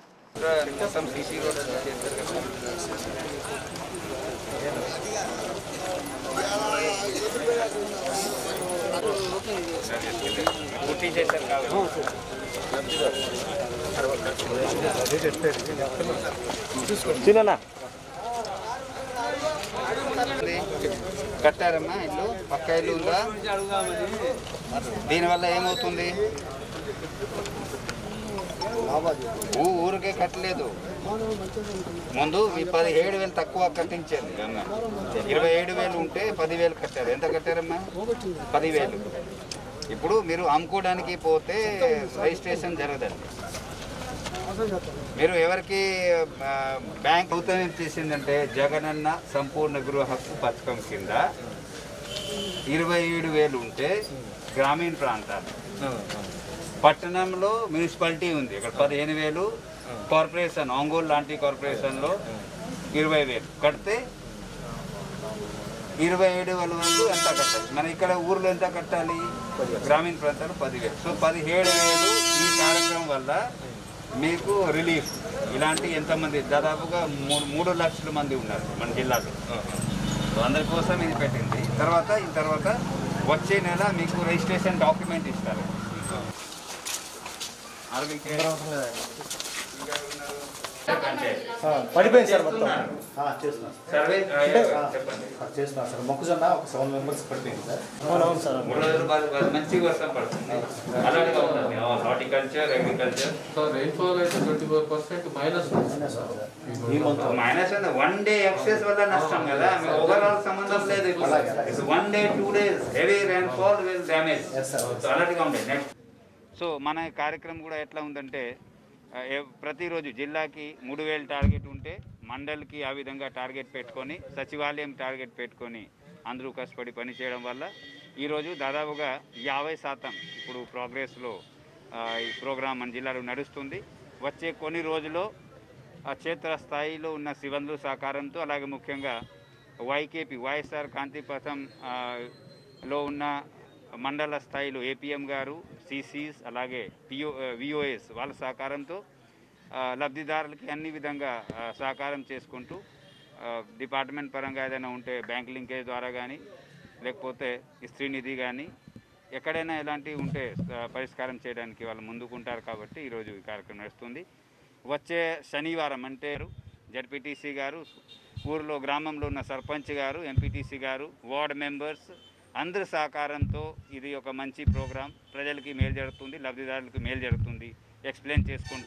పూర్తి చేశారు కాబట్టి తిననా కట్టారమ్మా ఇల్లు పక్క ఇల్లు ఉందా దీనివల్ల ఏమవుతుంది ఊ- ఊరికే కట్టలేదు ముందు ఈ పదిహేడు వేలు తక్కువ కట్టించారు అన్న ఇరవై ఏడు వేలు ఉంటే పదివేలు కట్టారు ఎంత కట్టారమ్మా పదివేలు ఇప్పుడు మీరు అమ్ముకోవడానికి పోతే రిజిస్ట్రేషన్ జరగదండి మీరు ఎవరికి ఆ, బ్యాంక్ ప్రభుత్వం ఏం చేసిందంటే జగనన్న సంపూర్ణ గృహ హక్కు పథకం కింద ఇరవై ఏడు వేలు ఉంటే గ్రామీణ ప్రాంతాలు పట్టణంలో మున్సిపాలిటీ ఉంది ఇక్కడ పదిహేను వేలు కార్పొరేషన్ ఒంగోలు లాంటి కార్పొరేషన్లో ఇరవై వేలు కడితే ఇరవై ఏడు వేల వరకు ఎంత కట్టాలి మన ఇక్కడ ఊర్లో ఎంత కట్టాలి గ్రామీణ ప్రాంతాలు పదివేలు సో పదిహేడు వేలు ఈ కార్యక్రమం వల్ల మీకు రిలీఫ్ ఇలాంటి ఎంతమంది దాదాపుగా మూడు మూడు లక్షల మంది ఉన్నారు మన జిల్లాలో సో అందరి కోసం ఇది పెట్టింది తర్వాత ఈ తర్వాత వచ్చే నెల మీకు రిజిస్ట్రేషన్ డాక్యుమెంట్ ఇస్తారు పడిపోయింది సార్ మొత్తం చేస్తున్నా సర్వే అంటే చెప్పండి చేస్తున్నా సార్ మొక్కజొన్న ఒక సెవెన్ మెంబర్స్ పడిపోయింది సార్ అవునవును సార్ మూడు రోజులు బాగా బాగా మంచి వర్షం పడుతుంది అలాగే ఉందండి హార్టికల్చర్ అగ్రికల్చర్ సో రెయిన్ఫాల్ అయితే twenty four percent minus minus అంటే వన్ డే ఎక్సెస్ వల్ల నష్టం కదా ఓవరాల్ సంబంధం లేదు ఇప్పుడు one day two days heavy rainfall will damage so అలాంటిగా ఉంటాయి నెక్స్ట్ సో మన కార్యక్రమం కూడా ఎట్లా ఉందంటే ఆ, ఏ- ప్రతిరోజు జిల్లాకి మూడు వేలు టార్గెట్ ఉంటే మండల్కి ఆ విధంగా టార్గెట్ పెట్టుకొని సచివాలయం టార్గెట్ పెట్టుకొని అందరూ కష్టపడి పనిచేయడం వల్ల ఈరోజు దాదాపుగా యాభై శాతం ఇప్పుడు ప్రోగ్రెస్లో ఆ, ఈ ప్రోగ్రాం మన జిల్లాలో నడుస్తుంది వచ్చే కొన్ని రోజుల్లో ఆ క్షేత్ర స్థాయిలో ఉన్న సిబ్బందుల సహకారంతో అలాగే ముఖ్యంగా వైకేపీ వైఎస్ఆర్ కాంతిపథం ఆ, లో ఉన్న మండల స్థాయిలో ఏపీఎం గారు సిసిస్ అలాగే పిఓ విఓఎస్ వాళ్ళ సహకారంతో ఆ, లబ్ధిదారులకి అన్ని విధంగా ఆ, సహకారం చేసుకుంటూ ఆ, డిపార్ట్మెంట్ పరంగా ఏదైనా ఉంటే బ్యాంక్ లింకేజ్ ద్వారా కానీ లేకపోతే స్త్రీ నిధి కానీ ఎక్కడైనా ఎలాంటివి ఉంటే ఆ, పరిష్కారం చేయడానికి వాళ్ళు ముందుకుంటారు కాబట్టి ఈరోజు ఈ కార్యక్రమం నడుస్తుంది వచ్చే శనివారం అంటే జడ్పీటీసీ గారు ఊరిలో గ్రామంలో ఉన్న సర్పంచ్ గారు ఎంపీటీసీ గారు వార్డ్ మెంబర్స్ అందరి సహకారంతో ఇది ఒక మంచి ప్రోగ్రాం ప్రజలకి మేలు జరుగుతుంది లబ్ధిదారులకు మేలు జరుగుతుంది ఎక్స్ప్లెయిన్ చేసుకుంటూ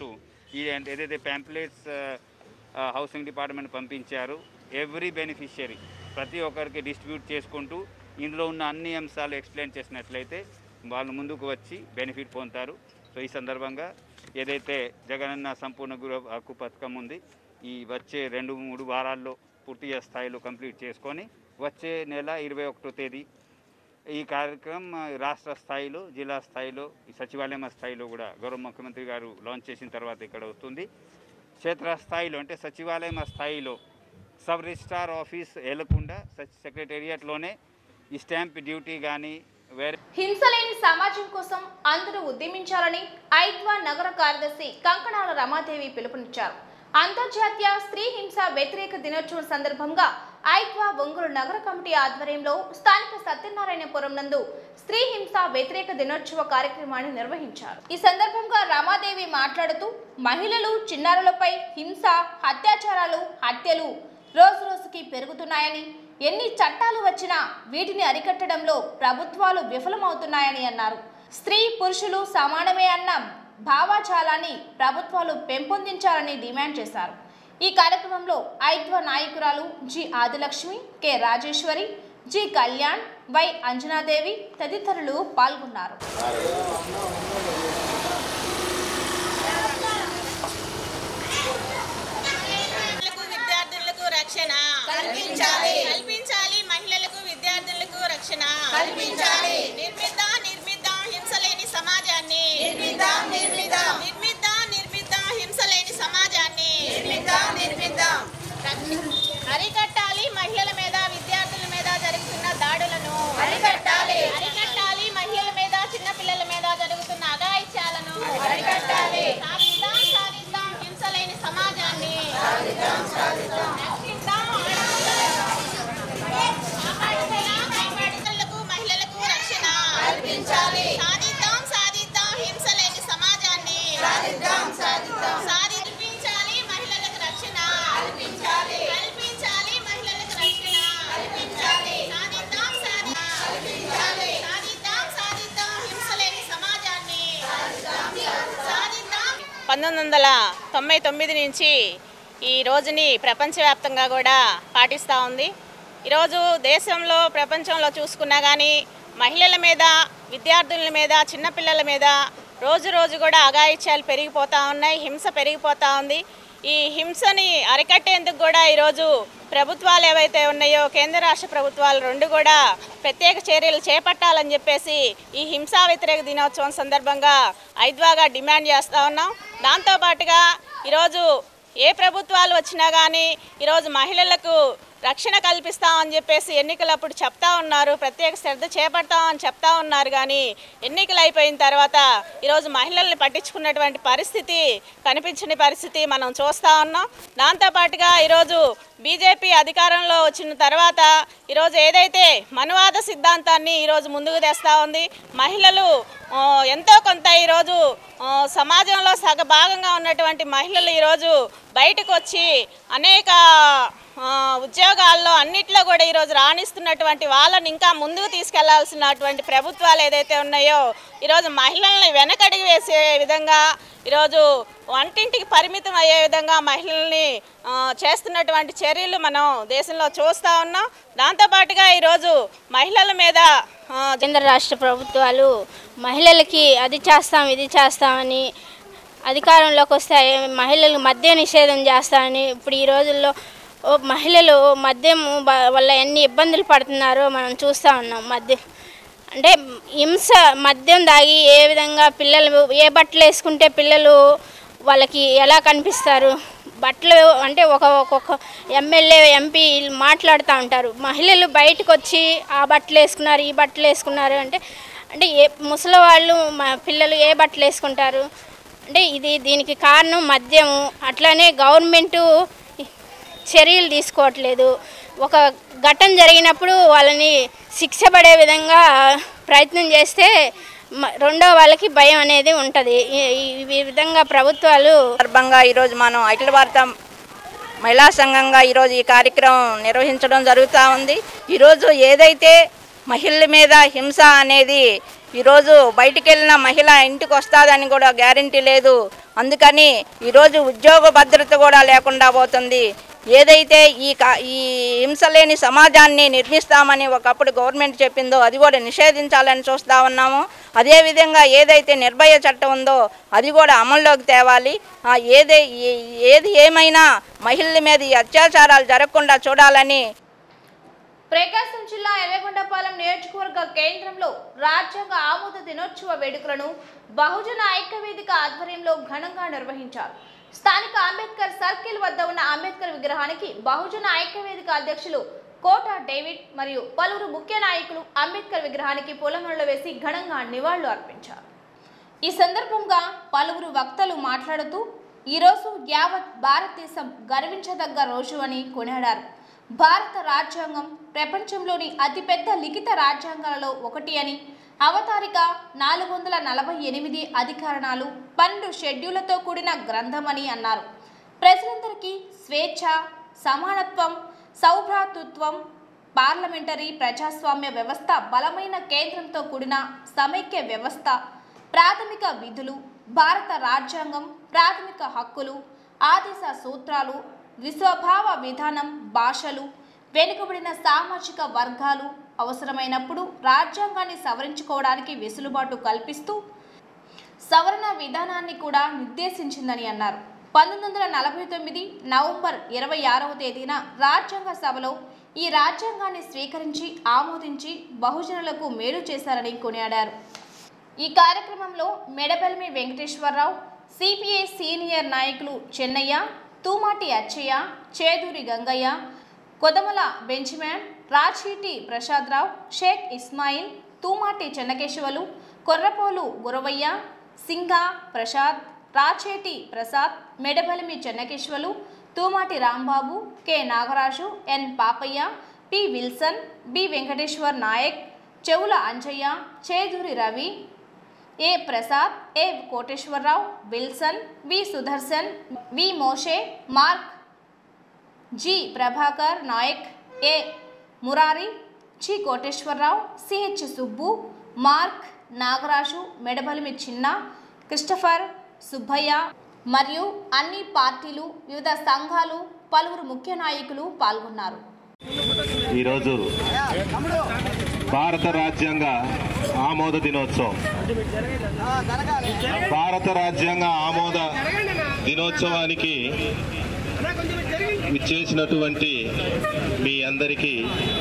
ఈ అంటే ఏదైతే ప్యాంప్లెట్స్ హౌసింగ్ డిపార్ట్మెంట్ పంపించారు ఎవ్రీ బెనిఫిషియరీ ప్రతి ఒక్కరికి డిస్ట్రిబ్యూట్ చేసుకుంటూ ఇందులో ఉన్న అన్ని అంశాలు ఎక్స్ప్లెయిన్ చేసినట్లయితే వాళ్ళు ముందుకు వచ్చి బెనిఫిట్ పొందుతారు సో ఈ సందర్భంగా ఏదైతే జగనన్న సంపూర్ణ గృహ హక్కు పథకం ఉంది ఈ వచ్చే రెండు మూడు వారాల్లో పూర్తిగా స్థాయిలో కంప్లీట్ చేసుకొని వచ్చే నెల ఇరవై ఒకటో తేదీ ఈ కార్యక్రమం ఆ, రాష్ట్ర స్థాయిలో జిల్లా స్థాయిలో ఈ సచివాలయం స్థాయిలో కూడా గౌరవ ముఖ్యమంత్రి గారు లాంచ్ చేసిన తర్వాత ఇక్కడ వస్తుంది క్షేత్ర స్థాయిలో అంటే సచివాలయం స్థాయిలో సబ్ రిజిస్ట్రార్ ఆఫీస్ వెళ్లకుండా సచ్ సెక్రటేరియట్లోనే ఈ స్టాంప్ డ్యూటీ కానీ వేరే హింసలేని సమాజం కోసం అందరూ ఉద్యమించాలని ఐద్వా నగర కార్యదర్శి కంకణాల రమాదేవి పిలుపునిచ్చారు అంతర్జాతీయ స్త్రీ హింస వ్యతిరేక దినోత్సవం సందర్భంగా ఐద్వా ఒంగోలు నగర కమిటీ ఆధ్వర్యంలో స్థానిక సత్యనారాయణపురం నందు స్త్రీ హింస వ్యతిరేక దినోత్సవ కార్యక్రమాన్ని నిర్వహించారు ఈ సందర్భంగా రమాదేవి మాట్లాడుతూ మహిళలు చిన్నారులపై హింస అత్యాచారాలు హత్యలు రోజు రోజుకి పెరుగుతున్నాయని ఎన్ని చట్టాలు వచ్చినా వీటిని అరికట్టడంలో ప్రభుత్వాలు విఫలమవుతున్నాయని అన్నారు స్త్రీ పురుషులు సమానమే అన్న భావాజాలాన్ని ప్రభుత్వాలు పెంపొందించాలని డిమాండ్ చేశారు ఈ కార్యక్రమంలో ఐద్వ నాయకురాలు G Adilakshmi K Rajeswari G Kalyan Y Anjanadevi తదితరులు పాల్గొన్నారు విద్యార్థులకు రక్షణ కల్పించాలి కల్పించాలి మహిళలకు విద్యార్థులకు రక్షణ కల్పించాలి. నిర్మిద్దాం నిర్మిద్దాం హింసలేని సమాజాన్ని నిర్మిద్దాం, నిర్మిద్దాం. నిర్మిద్దాం నిర్మిద్దాం హింసలేని సమాజాన్ని నిర్మిద్దాం, నిర్మిద్దాం. అరికట్టాలి మహిళల మీద విద్యార్థుల మీద జరుగుతున్న దాడులను అరికట్టాలి. అరికట్టాలి మహిళల మీద చిన్న పిల్లల మీద జరుగుతున్న అఘాయిత్యాలను అరికట్టాలి. సాధిద్దాం సాధిద్దాం హింసలేని సమాజాన్ని సాధిద్దాం, సాధిద్దాం. రక్షిద్దాం కాపాడుదలకు మహిళలకు రక్షణ కల్పించాలి. సాధిద్దాం సాధిద్దాం హింసలేని సమాజాన్ని సాధిద్దాం, సాధిద్దాం. సాధించాలి మహిళలకు రక్షణ కల్పించాలి. కల్పించాలి మహిళలకు రక్షణ కల్పించాలి. సాధిద్దాం సాధిద్దాం కల్పించాలి. సాధిద్దాం సాధిద్దాం హింసలేని సమాజాన్ని సాధిద్దాం పంతొమ్మిది వందల తొంభై తొమ్మిది నుంచి ఈ రోజుని ప్రపంచవ్యాప్తంగా కూడా పాటిస్తూ ఉంది ఈరోజు దేశంలో ప్రపంచంలో చూసుకున్నా కానీ మహిళల మీద విద్యార్థుల మీద చిన్నపిల్లల మీద రోజు రోజు కూడా అఘాయిత్యాలు పెరిగిపోతూ ఉన్నాయి హింస పెరిగిపోతూ ఉంది ఈ హింసని అరికట్టేందుకు కూడా ఈరోజు ప్రభుత్వాలు ఏవైతే ఉన్నాయో కేంద్ర రాష్ట్ర ప్రభుత్వాలు రెండు కూడా ప్రత్యేక చర్యలు చేపట్టాలని చెప్పేసి ఈ హింసా వ్యతిరేక దినోత్సవం సందర్భంగా ఐద్వాగా డిమాండ్ చేస్తూ ఉన్నాం దాంతోపాటుగా ఈరోజు ఏ ప్రభుత్వాలు వచ్చినా కానీ ఈరోజు మహిళలకు రక్షణ కల్పిస్తామని చెప్పేసి ఎన్నికలప్పుడు చెప్తా ఉన్నారు ప్రత్యేక శ్రద్ధ చేపడతామని చెప్తా ఉన్నారు కానీ ఎన్నికలు అయిపోయిన తర్వాత ఈరోజు మహిళల్ని పట్టించుకున్నటువంటి పరిస్థితి కనిపించని పరిస్థితి మనం చూస్తూ ఉన్నాం దాంతోపాటుగా ఈరోజు బీజేపీ అధికారంలో వచ్చిన తర్వాత ఈరోజు ఏదైతే మనువాద సిద్ధాంతాన్ని ఈరోజు ముందుకు తెస్తూ ఉంది మహిళలు ఆ, ఎంతో కొంత ఈరోజు ఆ, సమాజంలో సగ భాగంగా ఉన్నటువంటి మహిళలు ఈరోజు బయటకు వచ్చి అనేక ఆ, ఉద్యోగాల్లో అన్నిట్లో కూడా ఈరోజు రాణిస్తున్నటువంటి వాళ్ళని ఇంకా ముందుకు తీసుకెళ్లాల్సినటువంటి ప్రభుత్వాలు ఏదైతే ఉన్నాయో ఈరోజు మహిళల్ని వెనకడిగి వేసే విధంగా ఈరోజు వంటింటికి పరిమితం అయ్యే విధంగా మహిళల్ని ఆ, చేస్తున్నటువంటి చర్యలు మనం దేశంలో చూస్తూ ఉన్నాం దాంతోపాటుగా ఈరోజు మహిళల మీద ఆ, కేంద్ర రాష్ట్ర ప్రభుత్వాలు మహిళలకి అది చేస్తాం ఇది చేస్తామని అధికారంలోకి వస్తే మహిళలు మద్య నిషేధం చేస్తామని ఇప్పుడు ఈ రోజుల్లో ఓ మహిళలు మద్యం బ- వల్ల ఎన్ని ఇబ్బందులు పడుతున్నారో మనం చూస్తూ ఉన్నాం మద్యం అంటే హింస మద్యం దాగి ఏ విధంగా పిల్లలు ఏ బట్టలు వేసుకుంటే పిల్లలు వాళ్ళకి ఎలా కనిపిస్తారు బట్టలు అంటే ఒక ఒక్కొక్క ఎమ్మెల్యే ఎంపీ వీళ్ళు మాట్లాడుతూ ఉంటారు మహిళలు బయటకు వచ్చి ఆ బట్టలు వేసుకున్నారు ఈ బట్టలు వేసుకున్నారు అంటే అంటే ఏ ముసలి వాళ్ళు మా పిల్లలు ఏ బట్టలు వేసుకుంటారు అంటే ఇది దీనికి కారణం మద్యము అట్లానే గవర్నమెంటు చర్యలు తీసుకోవట్లేదు ఒక ఘటన జరిగినప్పుడు వాళ్ళని శిక్ష పడే విధంగా ప్రయత్నం చేస్తే మ- రెండో వాళ్ళకి భయం అనేది ఉంటుంది ఈ- ఈ ఈ విధంగా ప్రభుత్వాలు సందర్భంగా ఈరోజు మనం అఖిల భారత మహిళా సంఘంగా ఈరోజు ఈ కార్యక్రమం నిర్వహించడం జరుగుతూ ఉంది ఈరోజు ఏదైతే మహిళల మీద హింస అనేది ఈరోజు బయటికి వెళ్ళిన మహిళ ఇంటికి వస్తుందని కూడా గ్యారంటీ లేదు అందుకని ఈరోజు ఉద్యోగ భద్రత కూడా లేకుండా పోతుంది ఏదైతే ఈ కా ఈ హింస లేని సమాజాన్ని నిర్మిస్తామని ఒకప్పుడు గవర్నమెంట్ చెప్పిందో అది కూడా నిషేధించాలని చూస్తూ ఉన్నాము అదేవిధంగా ఏదైతే నిర్భయ చట్టం ఉందో అది కూడా అమల్లోకి తేవాలి ఆ ఏదే ఏ- ఏది ఏమైనా మహిళల మీద ఈ అత్యాచారాలు జరగకుండా చూడాలని ప్రకాశం జిల్లా ఎర్రగొండపాలెం నియోజకవర్గ కేంద్రంలో రాజ్యాంగ ఆమోద దినోత్సవ వేడుకలను బహుజన ఐక్యవేదిక ఆధ్వర్యంలో ఘనంగా నిర్వహించారు స్థానిక అంబేద్కర్ సర్కిల్ వద్ద ఉన్న అంబేద్కర్ విగ్రహానికి బహుజన ఐక్యవేదిక అధ్యక్షులు కోట డేవిడ్ మరియు పలువురు ముఖ్య నాయకులు అంబేద్కర్ విగ్రహానికి పూలమాలలు వేసి ఘనంగా నివాళులు అర్పించారు ఈ సందర్భంగా పలువురు వక్తలు మాట్లాడుతూ ఈరోజు యావత్ భారతదేశం గర్వించదగ్గ రోజు అని కొనియాడారు భారత రాజ్యాంగం ప్రపంచంలోని అతిపెద్ద లిఖిత రాజ్యాంగాలలో ఒకటి అని అవతారిక నాలుగు వందల నలభై ఎనిమిది అధికరణాలు పన్నెండు షెడ్యూళ్లతో కూడిన గ్రంథమని అన్నారు ప్రజలందరికీ స్వేచ్ఛ సమానత్వం సౌభ్రాతృత్వం పార్లమెంటరీ ప్రజాస్వామ్య వ్యవస్థ బలమైన కేంద్రంతో కూడిన సమైక్య వ్యవస్థ ప్రాథమిక విధులు భారత రాజ్యాంగం ప్రాథమిక హక్కులు ఆదేశ సూత్రాలు విశ్వభావ విధానం భాషలు వెనుకబడిన సామాజిక వర్గాలు అవసరమైనప్పుడు రాజ్యాంగాన్ని సవరించుకోవడానికి వెసులుబాటు కల్పిస్తూ సవరణ విధానాన్ని కూడా నిర్దేశించిందని అన్నారు పంతొమ్మిది వందల నలభై తొమ్మిది నవంబర్ ఇరవై ఆరవ తేదీన రాజ్యాంగ సభలో ఈ రాజ్యాంగాన్ని స్వీకరించి ఆమోదించి బహుజనులకు మేలు చేశారని కొనియాడారు ఈ కార్యక్రమంలో మెడబెల్మి వెంకటేశ్వరరావు సిపిఐ సీనియర్ నాయకులు Chennaiah Thumati Achaiah Chedhuri Gangaiah Kodamala Benchiman Racheeti Prasadarao Shaik Ismail Thumati Chennakesavulu Korrapolu Guravaiah Singa Prasad Racheti Prasad Medabalimi Chennakeswalu Thumati Rambabu K Nagaraju N Papaiah P Wilson B Venkateswar Naik Chevula Anjaiah Chedhuri Ravi A Prasad A Koteswararao Wilson V Sudarshan V Moshe Mark G Prabhakar Naik A Murari చి Koteswararao C H Subbu Mark Nagaraju Medabalimi Chinna Christopher Subbaiah మరియు అన్ని పార్టీలు వివిధ సంఘాలు పలువురు ముఖ్య నాయకులు పాల్గొన్నారు ఈరోజు భారత రాజ్యాంగ ఆమోద దినోత్సవం భారత రాజ్యాంగ ఆమోద దినోత్సవానికి ఇచ్చేసినటువంటి మీ అందరికీ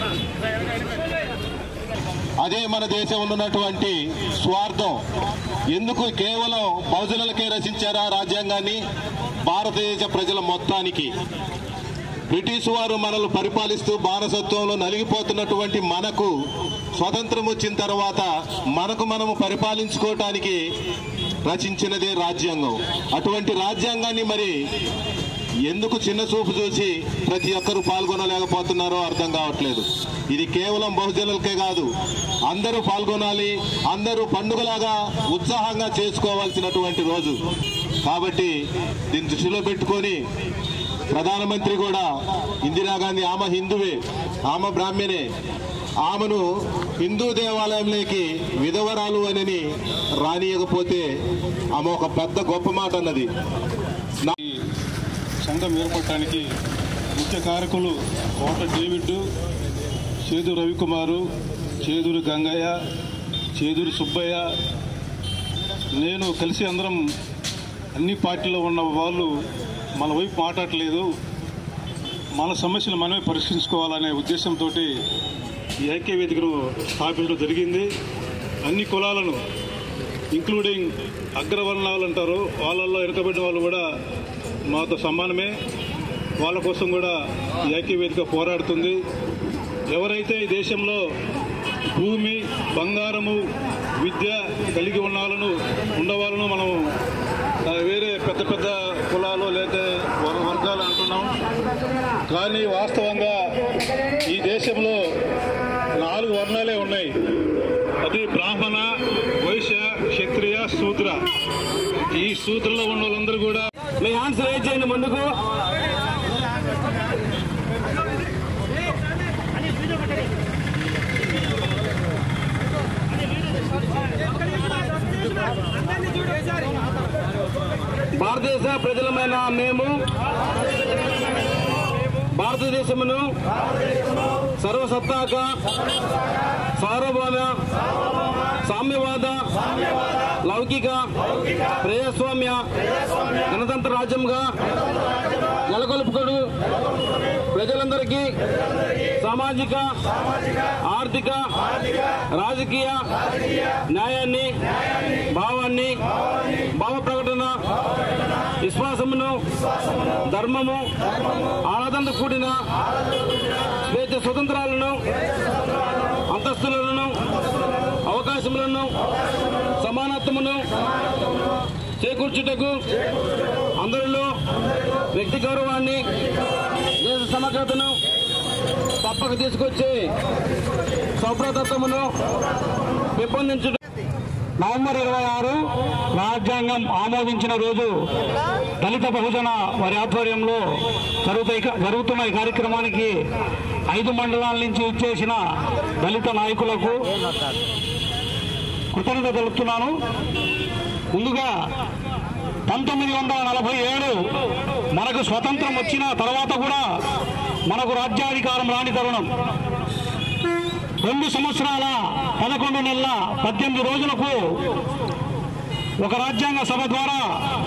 అదే మన దేశంలో ఉన్నటువంటి స్వార్థం ఎందుకు కేవలం బహుజనులకే రచించారా రాజ్యాంగాన్ని భారతదేశ ప్రజల మొత్తానికి బ్రిటిష్ వారు మనల్ని పరిపాలిస్తూ బానిసత్వంలో నలిగిపోతున్నటువంటి మనకు స్వతంత్రం వచ్చిన తర్వాత మనకు మనము పరిపాలించుకోవటానికి రచించినదే రాజ్యాంగం అటువంటి రాజ్యాంగాన్ని మరి ఎందుకు చిన్న చూపు చూసి ప్రతి ఒక్కరూ పాల్గొనలేకపోతున్నారో అర్థం కావట్లేదు ఇది కేవలం బహుజనులకే కాదు అందరూ పాల్గొనాలి అందరూ పండుగలాగా ఉత్సాహంగా చేసుకోవాల్సినటువంటి రోజు కాబట్టి దీన్ని దృష్టిలో పెట్టుకొని ప్రధానమంత్రి కూడా ఇందిరాగాంధీ ఆమె హిందువే ఆమె బ్రాహ్మణే ఆమెను హిందూ దేవాలయంలోకి విధవరాలు అని రానియకపోతే ఆమె ఒక పెద్ద గొప్ప మాట అన్నది సంఘం ఏర్పడటానికి ముఖ్య కారకులు కోట డేవిడ్ చేదు రవికుమారు చేదూరి గంగయ్య చేదూరి సుబ్బయ్య నేను కలిసి అందరం అన్ని పార్టీలో ఉన్న వాళ్ళు మన వైపు మాట్లాడలేదు మన సమస్యలు మనమే పరిష్కరించుకోవాలనే ఉద్దేశంతో ఈ ఐక్య వేదికను స్థాపించడం జరిగింది అన్ని కులాలను ఇంక్లూడింగ్ అగ్రవర్ణాలు అంటారు వాళ్ళల్లో వెనుకబడిన వాళ్ళు కూడా మాతో సమానమే వాళ్ళ కోసం కూడా ఈ ఐక్యవేదిక పోరాడుతుంది ఎవరైతే ఈ దేశంలో భూమి బంగారము విద్య కలిగి ఉన్న వాళ్ళను ఉండవాళ్ళను మనం ఆ, వేరే పెద్ద పెద్ద కులాలు లేదా వర్- వర్గాలు అంటున్నాం కానీ వాస్తవంగా ఈ దేశంలో నాలుగు వర్ణాలే ఉన్నాయి అది బ్రాహ్మణ వైశ్య క్షత్రియ శూద్ర ఈ శూద్రలో ఉన్న వాళ్ళందరూ కూడా మీ ఆన్సర్ ఏం చేయండి ముందుకు ప్రజలమైన మేము భారతదేశమును సర్వసత్తాక సార్వభౌమ సామ్యవాద లౌకిక ప్రజాస్వామ్య గణతంత్ర రాజ్యంగా నెలకొల్పుకొడు ప్రజలందరికీ సామాజిక ఆర్థిక రాజకీయ న్యాయాన్ని భావాన్ని భావ ప్రకటన విశ్వాసమును ధర్మము ఆరాధనతో కూడిన స్వేచ్ఛ స్వతంత్రాలను అంతస్తులను అవకాశములను సమానత్వమును చేకూర్చుటకు అందరిలో వ్యక్తి గౌరవాన్ని దేశ సమగ్రతను తప్పక తీసుకొచ్చే సౌప్రతత్వమును పెంపొందించుట నవంబర్ ఇరవై ఆరు రాజ్యాంగం ఆమోదించిన రోజు దళిత బహుజన వారి ఆధ్వర్యంలో జరుగుతాయి జరుగుతున్న ఈ కార్యక్రమానికి ఐదు మండలాల నుంచి ఇచ్చేసిన దళిత నాయకులకు కృతజ్ఞత తెలుపుతున్నాను ముందుగా పంతొమ్మిది వందల నలభై ఏడు మనకు స్వతంత్రం వచ్చిన తర్వాత కూడా మనకు రాజ్యాధికారం రాని తరుణం రెండు సంవత్సరాల పదకొండు నెలల పద్దెనిమిది రోజులకు ఒక రాజ్యాంగ సభ ద్వారా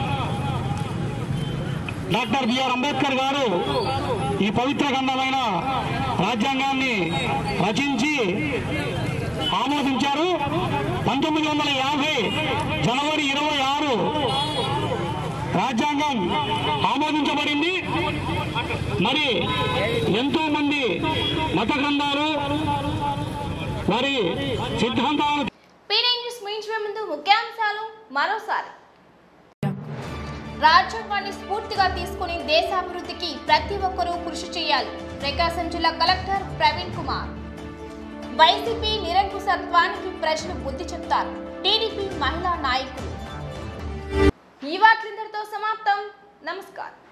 డాక్టర్ బిఆర్ అంబేద్కర్ గారు ఈ పవిత్ర గంధమైన రాజ్యాంగాన్ని రచించి ఆమోదించారు పంతొమ్మిది వందల యాభై జనవరి ఇరవై ఆరు రాజ్యాంగం ఆమోదించబడింది మరి ఎంతో మంది మత గ్రంథాలు మరి సిద్ధాంతాలను పీనై న్యూస్ ముగించే ముందు ముఖ్యాంశాలు మరోసారి రాజ్యాంగాన్ని స్ఫూర్తిగా తీసుకుని దేశాభివృద్ధికి ప్రతి ఒక్కరూ కృషి చేయాలి ప్రకాశం జిల్లా కలెక్టర్ ప్రవీణ్ కుమార్ వైసీపీ నిరంకుశత్వానికి ప్రజలు బుద్ధి చెప్తారు టీడీపీ మహిళా నాయకులు ఈ వార్తలిందరితో సమాప్తం నమస్కారం